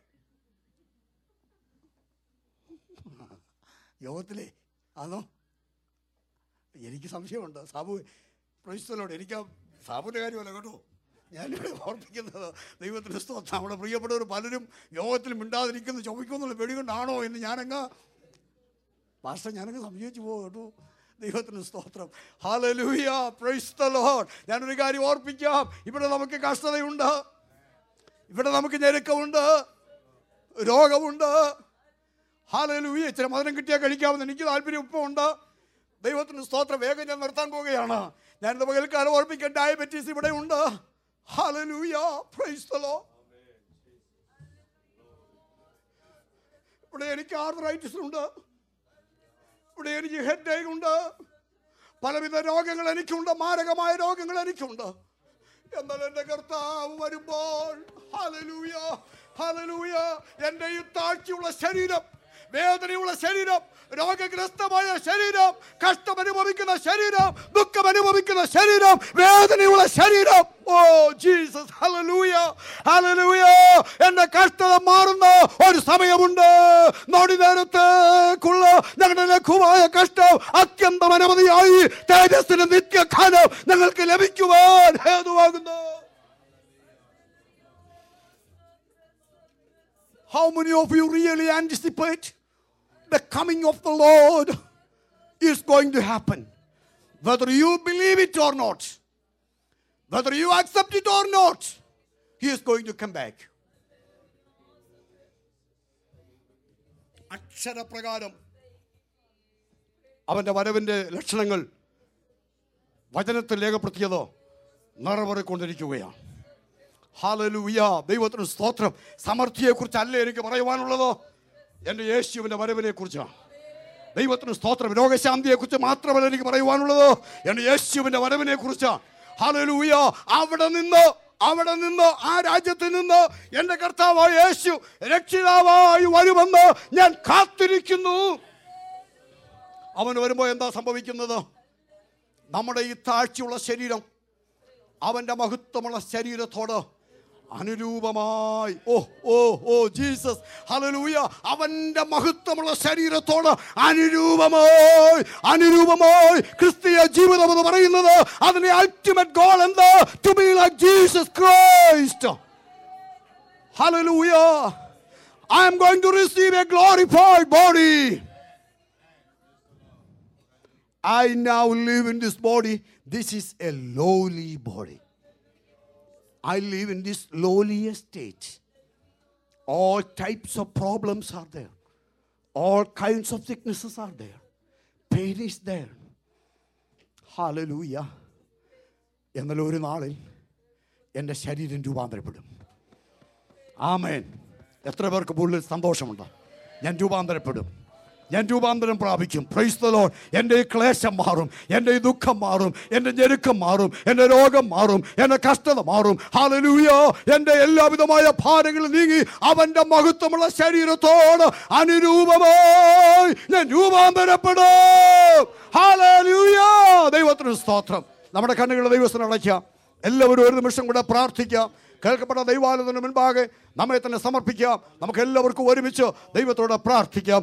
യോഗത്തിലേ ആണോ എനിക്ക് സംശയമുണ്ട് സാബു പ്രൈസ്തലോട് എനിക്ക് ആ സാബുവിൻ്റെ കാര്യമല്ല കേട്ടോ ഞാനിവിടെ ഓർപ്പിക്കുന്നത് ദൈവത്തിന് സ്തോത്രം നമ്മുടെ പ്രിയപ്പെട്ടവർ പലരും യോഗത്തിൽ മിണ്ടാതിരിക്കുന്ന ചുമയ്ക്കുന്നുള്ള പേടി കൊണ്ടാണോ എന്ന് ഞാനങ്ങ് പാസ്റ്റർ ഞാനങ്ങ് സംശയിച്ചു പോകും കേട്ടോ ദൈവത്തിന് സ്തോത്രം ഹാലലൂയ പ്രൈസ് ദ ലോർഡ് ഞാനൊരു കാര്യം ഓർപ്പിക്കാം ഇവിടെ നമുക്ക് കഷ്ടതയുണ്ട് ഇവിടെ നമുക്ക് ഞെരുക്കമുണ്ട് രോഗമുണ്ട് ഹാലലൂയ ഇച്ചിരി മധുരം കിട്ടിയാൽ കഴിക്കാമെന്ന് എനിക്ക് താല്പര്യം ഇപ്പം ഉണ്ട് ദൈവത്തിന് സ്തോത്രം വേഗം ഞാൻ നിർത്താൻ പോവുകയാണ് ഞാൻ ഇത് പകൽക്കാലം ഓർപ്പിക്കാൻ ഡയബറ്റീസ് ഇവിടെ ഉണ്ട് ഹാലലൂയ പ്രൈസ് ദ ലോർഡ് ഇവിടെ എനിക്ക് ആർത്രൈറ്റിസ് ഉണ്ട് ഇവിടെ എനിക്ക് ഹെഡ് ഉണ്ട് പലവിധ രോഗങ്ങൾ എനിക്കുണ്ട് മാരകമായ രോഗങ്ങൾ എനിക്കുണ്ട് എന്നാൽ എൻ്റെ കർത്താവ് വരുമ്പോൾ ഹല്ലേലൂയ ഹല്ലേലൂയ എൻ്റെ ഈ താഴ്ചയുള്ള ശരീരം വേദനയുള്ള ശരീരം രോഗഗ്രസ്തമായ ശരീരം കഷ്ടം അനുഭവിക്കുന്ന ശരീരം ദുഃഖം അനുഭവിക്കുന്ന ശരീരം വേദനയുള്ള ശരീരം ഓ ജീസസ് ഹല്ലേലൂയ ഹല്ലേലൂയ എൻ്റെ കഷ്ടത മാറുന്ന ഒരു സമയമുണ്ട് നൊടി നേരത്തേക്കുള്ള ഞങ്ങളുടെ ലഘുവായ കഷ്ടം അത്യന്തം അനവധിയായി തേജസ്സിന് നിത്യഖാനം ഞങ്ങൾക്ക് ലഭിക്കുവാൻ ഹേതുവാകുന്നു How many of you really anticipate the coming of the Lord is going to happen? Whether you believe it or not, whether you accept it or not, He is going to come back. അക്ഷരപ്രകാരം അവൻ്റെ വരവിൻ്റെ ലക്ഷണങ്ങൾ വചനത്തിൽ രേഖപ്പെടുത്തിയത് നിറവേറിക്കൊണ്ടിരിക്കുകയാണ് hallelujah ദൈവത്തിന് സ്തോത്രം സമൃദ്ധിയെക്കുറിച്ചല്ല എനിക്ക് പറയുവാനുള്ളത് എൻ്റെ യേശുവിൻ്റെ വരവിനെ കുറിച്ചാണ് ദൈവത്തിന് സ്തോത്രം രോഗശാന്തിയെക്കുറിച്ച് മാത്രമല്ല എനിക്ക് പറയുവാനുള്ളത് എൻ്റെ യേശുവിൻ്റെ വരവിനെ കുറിച്ചാണ് ഹാലലൂയ അവിടെ നിന്ന് അവിടെ നിന്ന് ആ രാജ്യത്തിൽ നിന്ന് എൻ്റെ കർത്താവായ യേശു രക്ഷിതാവായി വരുമെന്ന് ഞാൻ കാത്തിരിക്കുന്നു അവൻ വരുമ്പോൾ എന്താ സംഭവിക്കുന്നത് നമ്മുടെ ഈ താഴ്ചയുള്ള ശരീരം അവൻ്റെ മഹത്വമുള്ള ശരീരത്തോട് അനുരൂപമായി ഓ ഓ ഓ ജീസസ് ഹല്ലേലൂയ അവൻ്റെ മഹത്വമുള്ള ശരീരത്തോട് അനുരൂപമായി അനുരൂപമായി ക്രിസ്തീയ ജീവിതം എന്ന് പറയുന്നത് അതിന്റെ അൾട്ടിമേറ്റ് ഗോൾ എന്താ to be like Jesus Christ hallelujah I am going to receive a glorified body. I now live in this body. This is a lowly body. I live in this lowly state. All types of problems are there. All kinds of sicknesses are there. Pain is there. Hallelujah. എന്നാൽ ഒരു നാളിൽ എൻ്റെ ശരീരം രൂപാന്തരപ്പെടും ആമേൻ എത്ര പേർക്ക് ഉള്ളിൽ സന്തോഷമുണ്ട് ഞാൻ രൂപാന്തരപ്പെടും ഞാൻ രൂപാന്തരം പ്രാപിക്കും പ്രൈസ്തലോ എൻ്റെ ഈ ക്ലേശം മാറും എൻ്റെ ഈ ദുഃഖം മാറും എൻ്റെ ഞെരുക്കം മാറും എൻ്റെ രോഗം മാറും എൻ്റെ കഷ്ടത മാറും ഹാലലൂയ എൻ്റെ എല്ലാവിധമായ ഭാരങ്ങളും നീങ്ങി അവൻ്റെ മഹത്വമുള്ള ശരീരത്തോട് അനുരൂപമായി ഞാൻ രൂപാന്തരപ്പെടും ഹാലലൂയ ദൈവത്തിന് സ്തോത്രം നമ്മുടെ കണ്ണുകളുടെ ദൈവസ്ഥനെ അടയ്ക്കാം എല്ലാവരും ഒരു നിമിഷം കൂടെ പ്രാർത്ഥിക്കാം കേൾക്കപ്പെട്ട ദൈവാലയത്തിന് മുൻപാകെ നമ്മെ തന്നെ സമർപ്പിക്കാം നമുക്ക് എല്ലാവർക്കും ഒരുമിച്ച് ദൈവത്തോട് പ്രാർത്ഥിക്കാം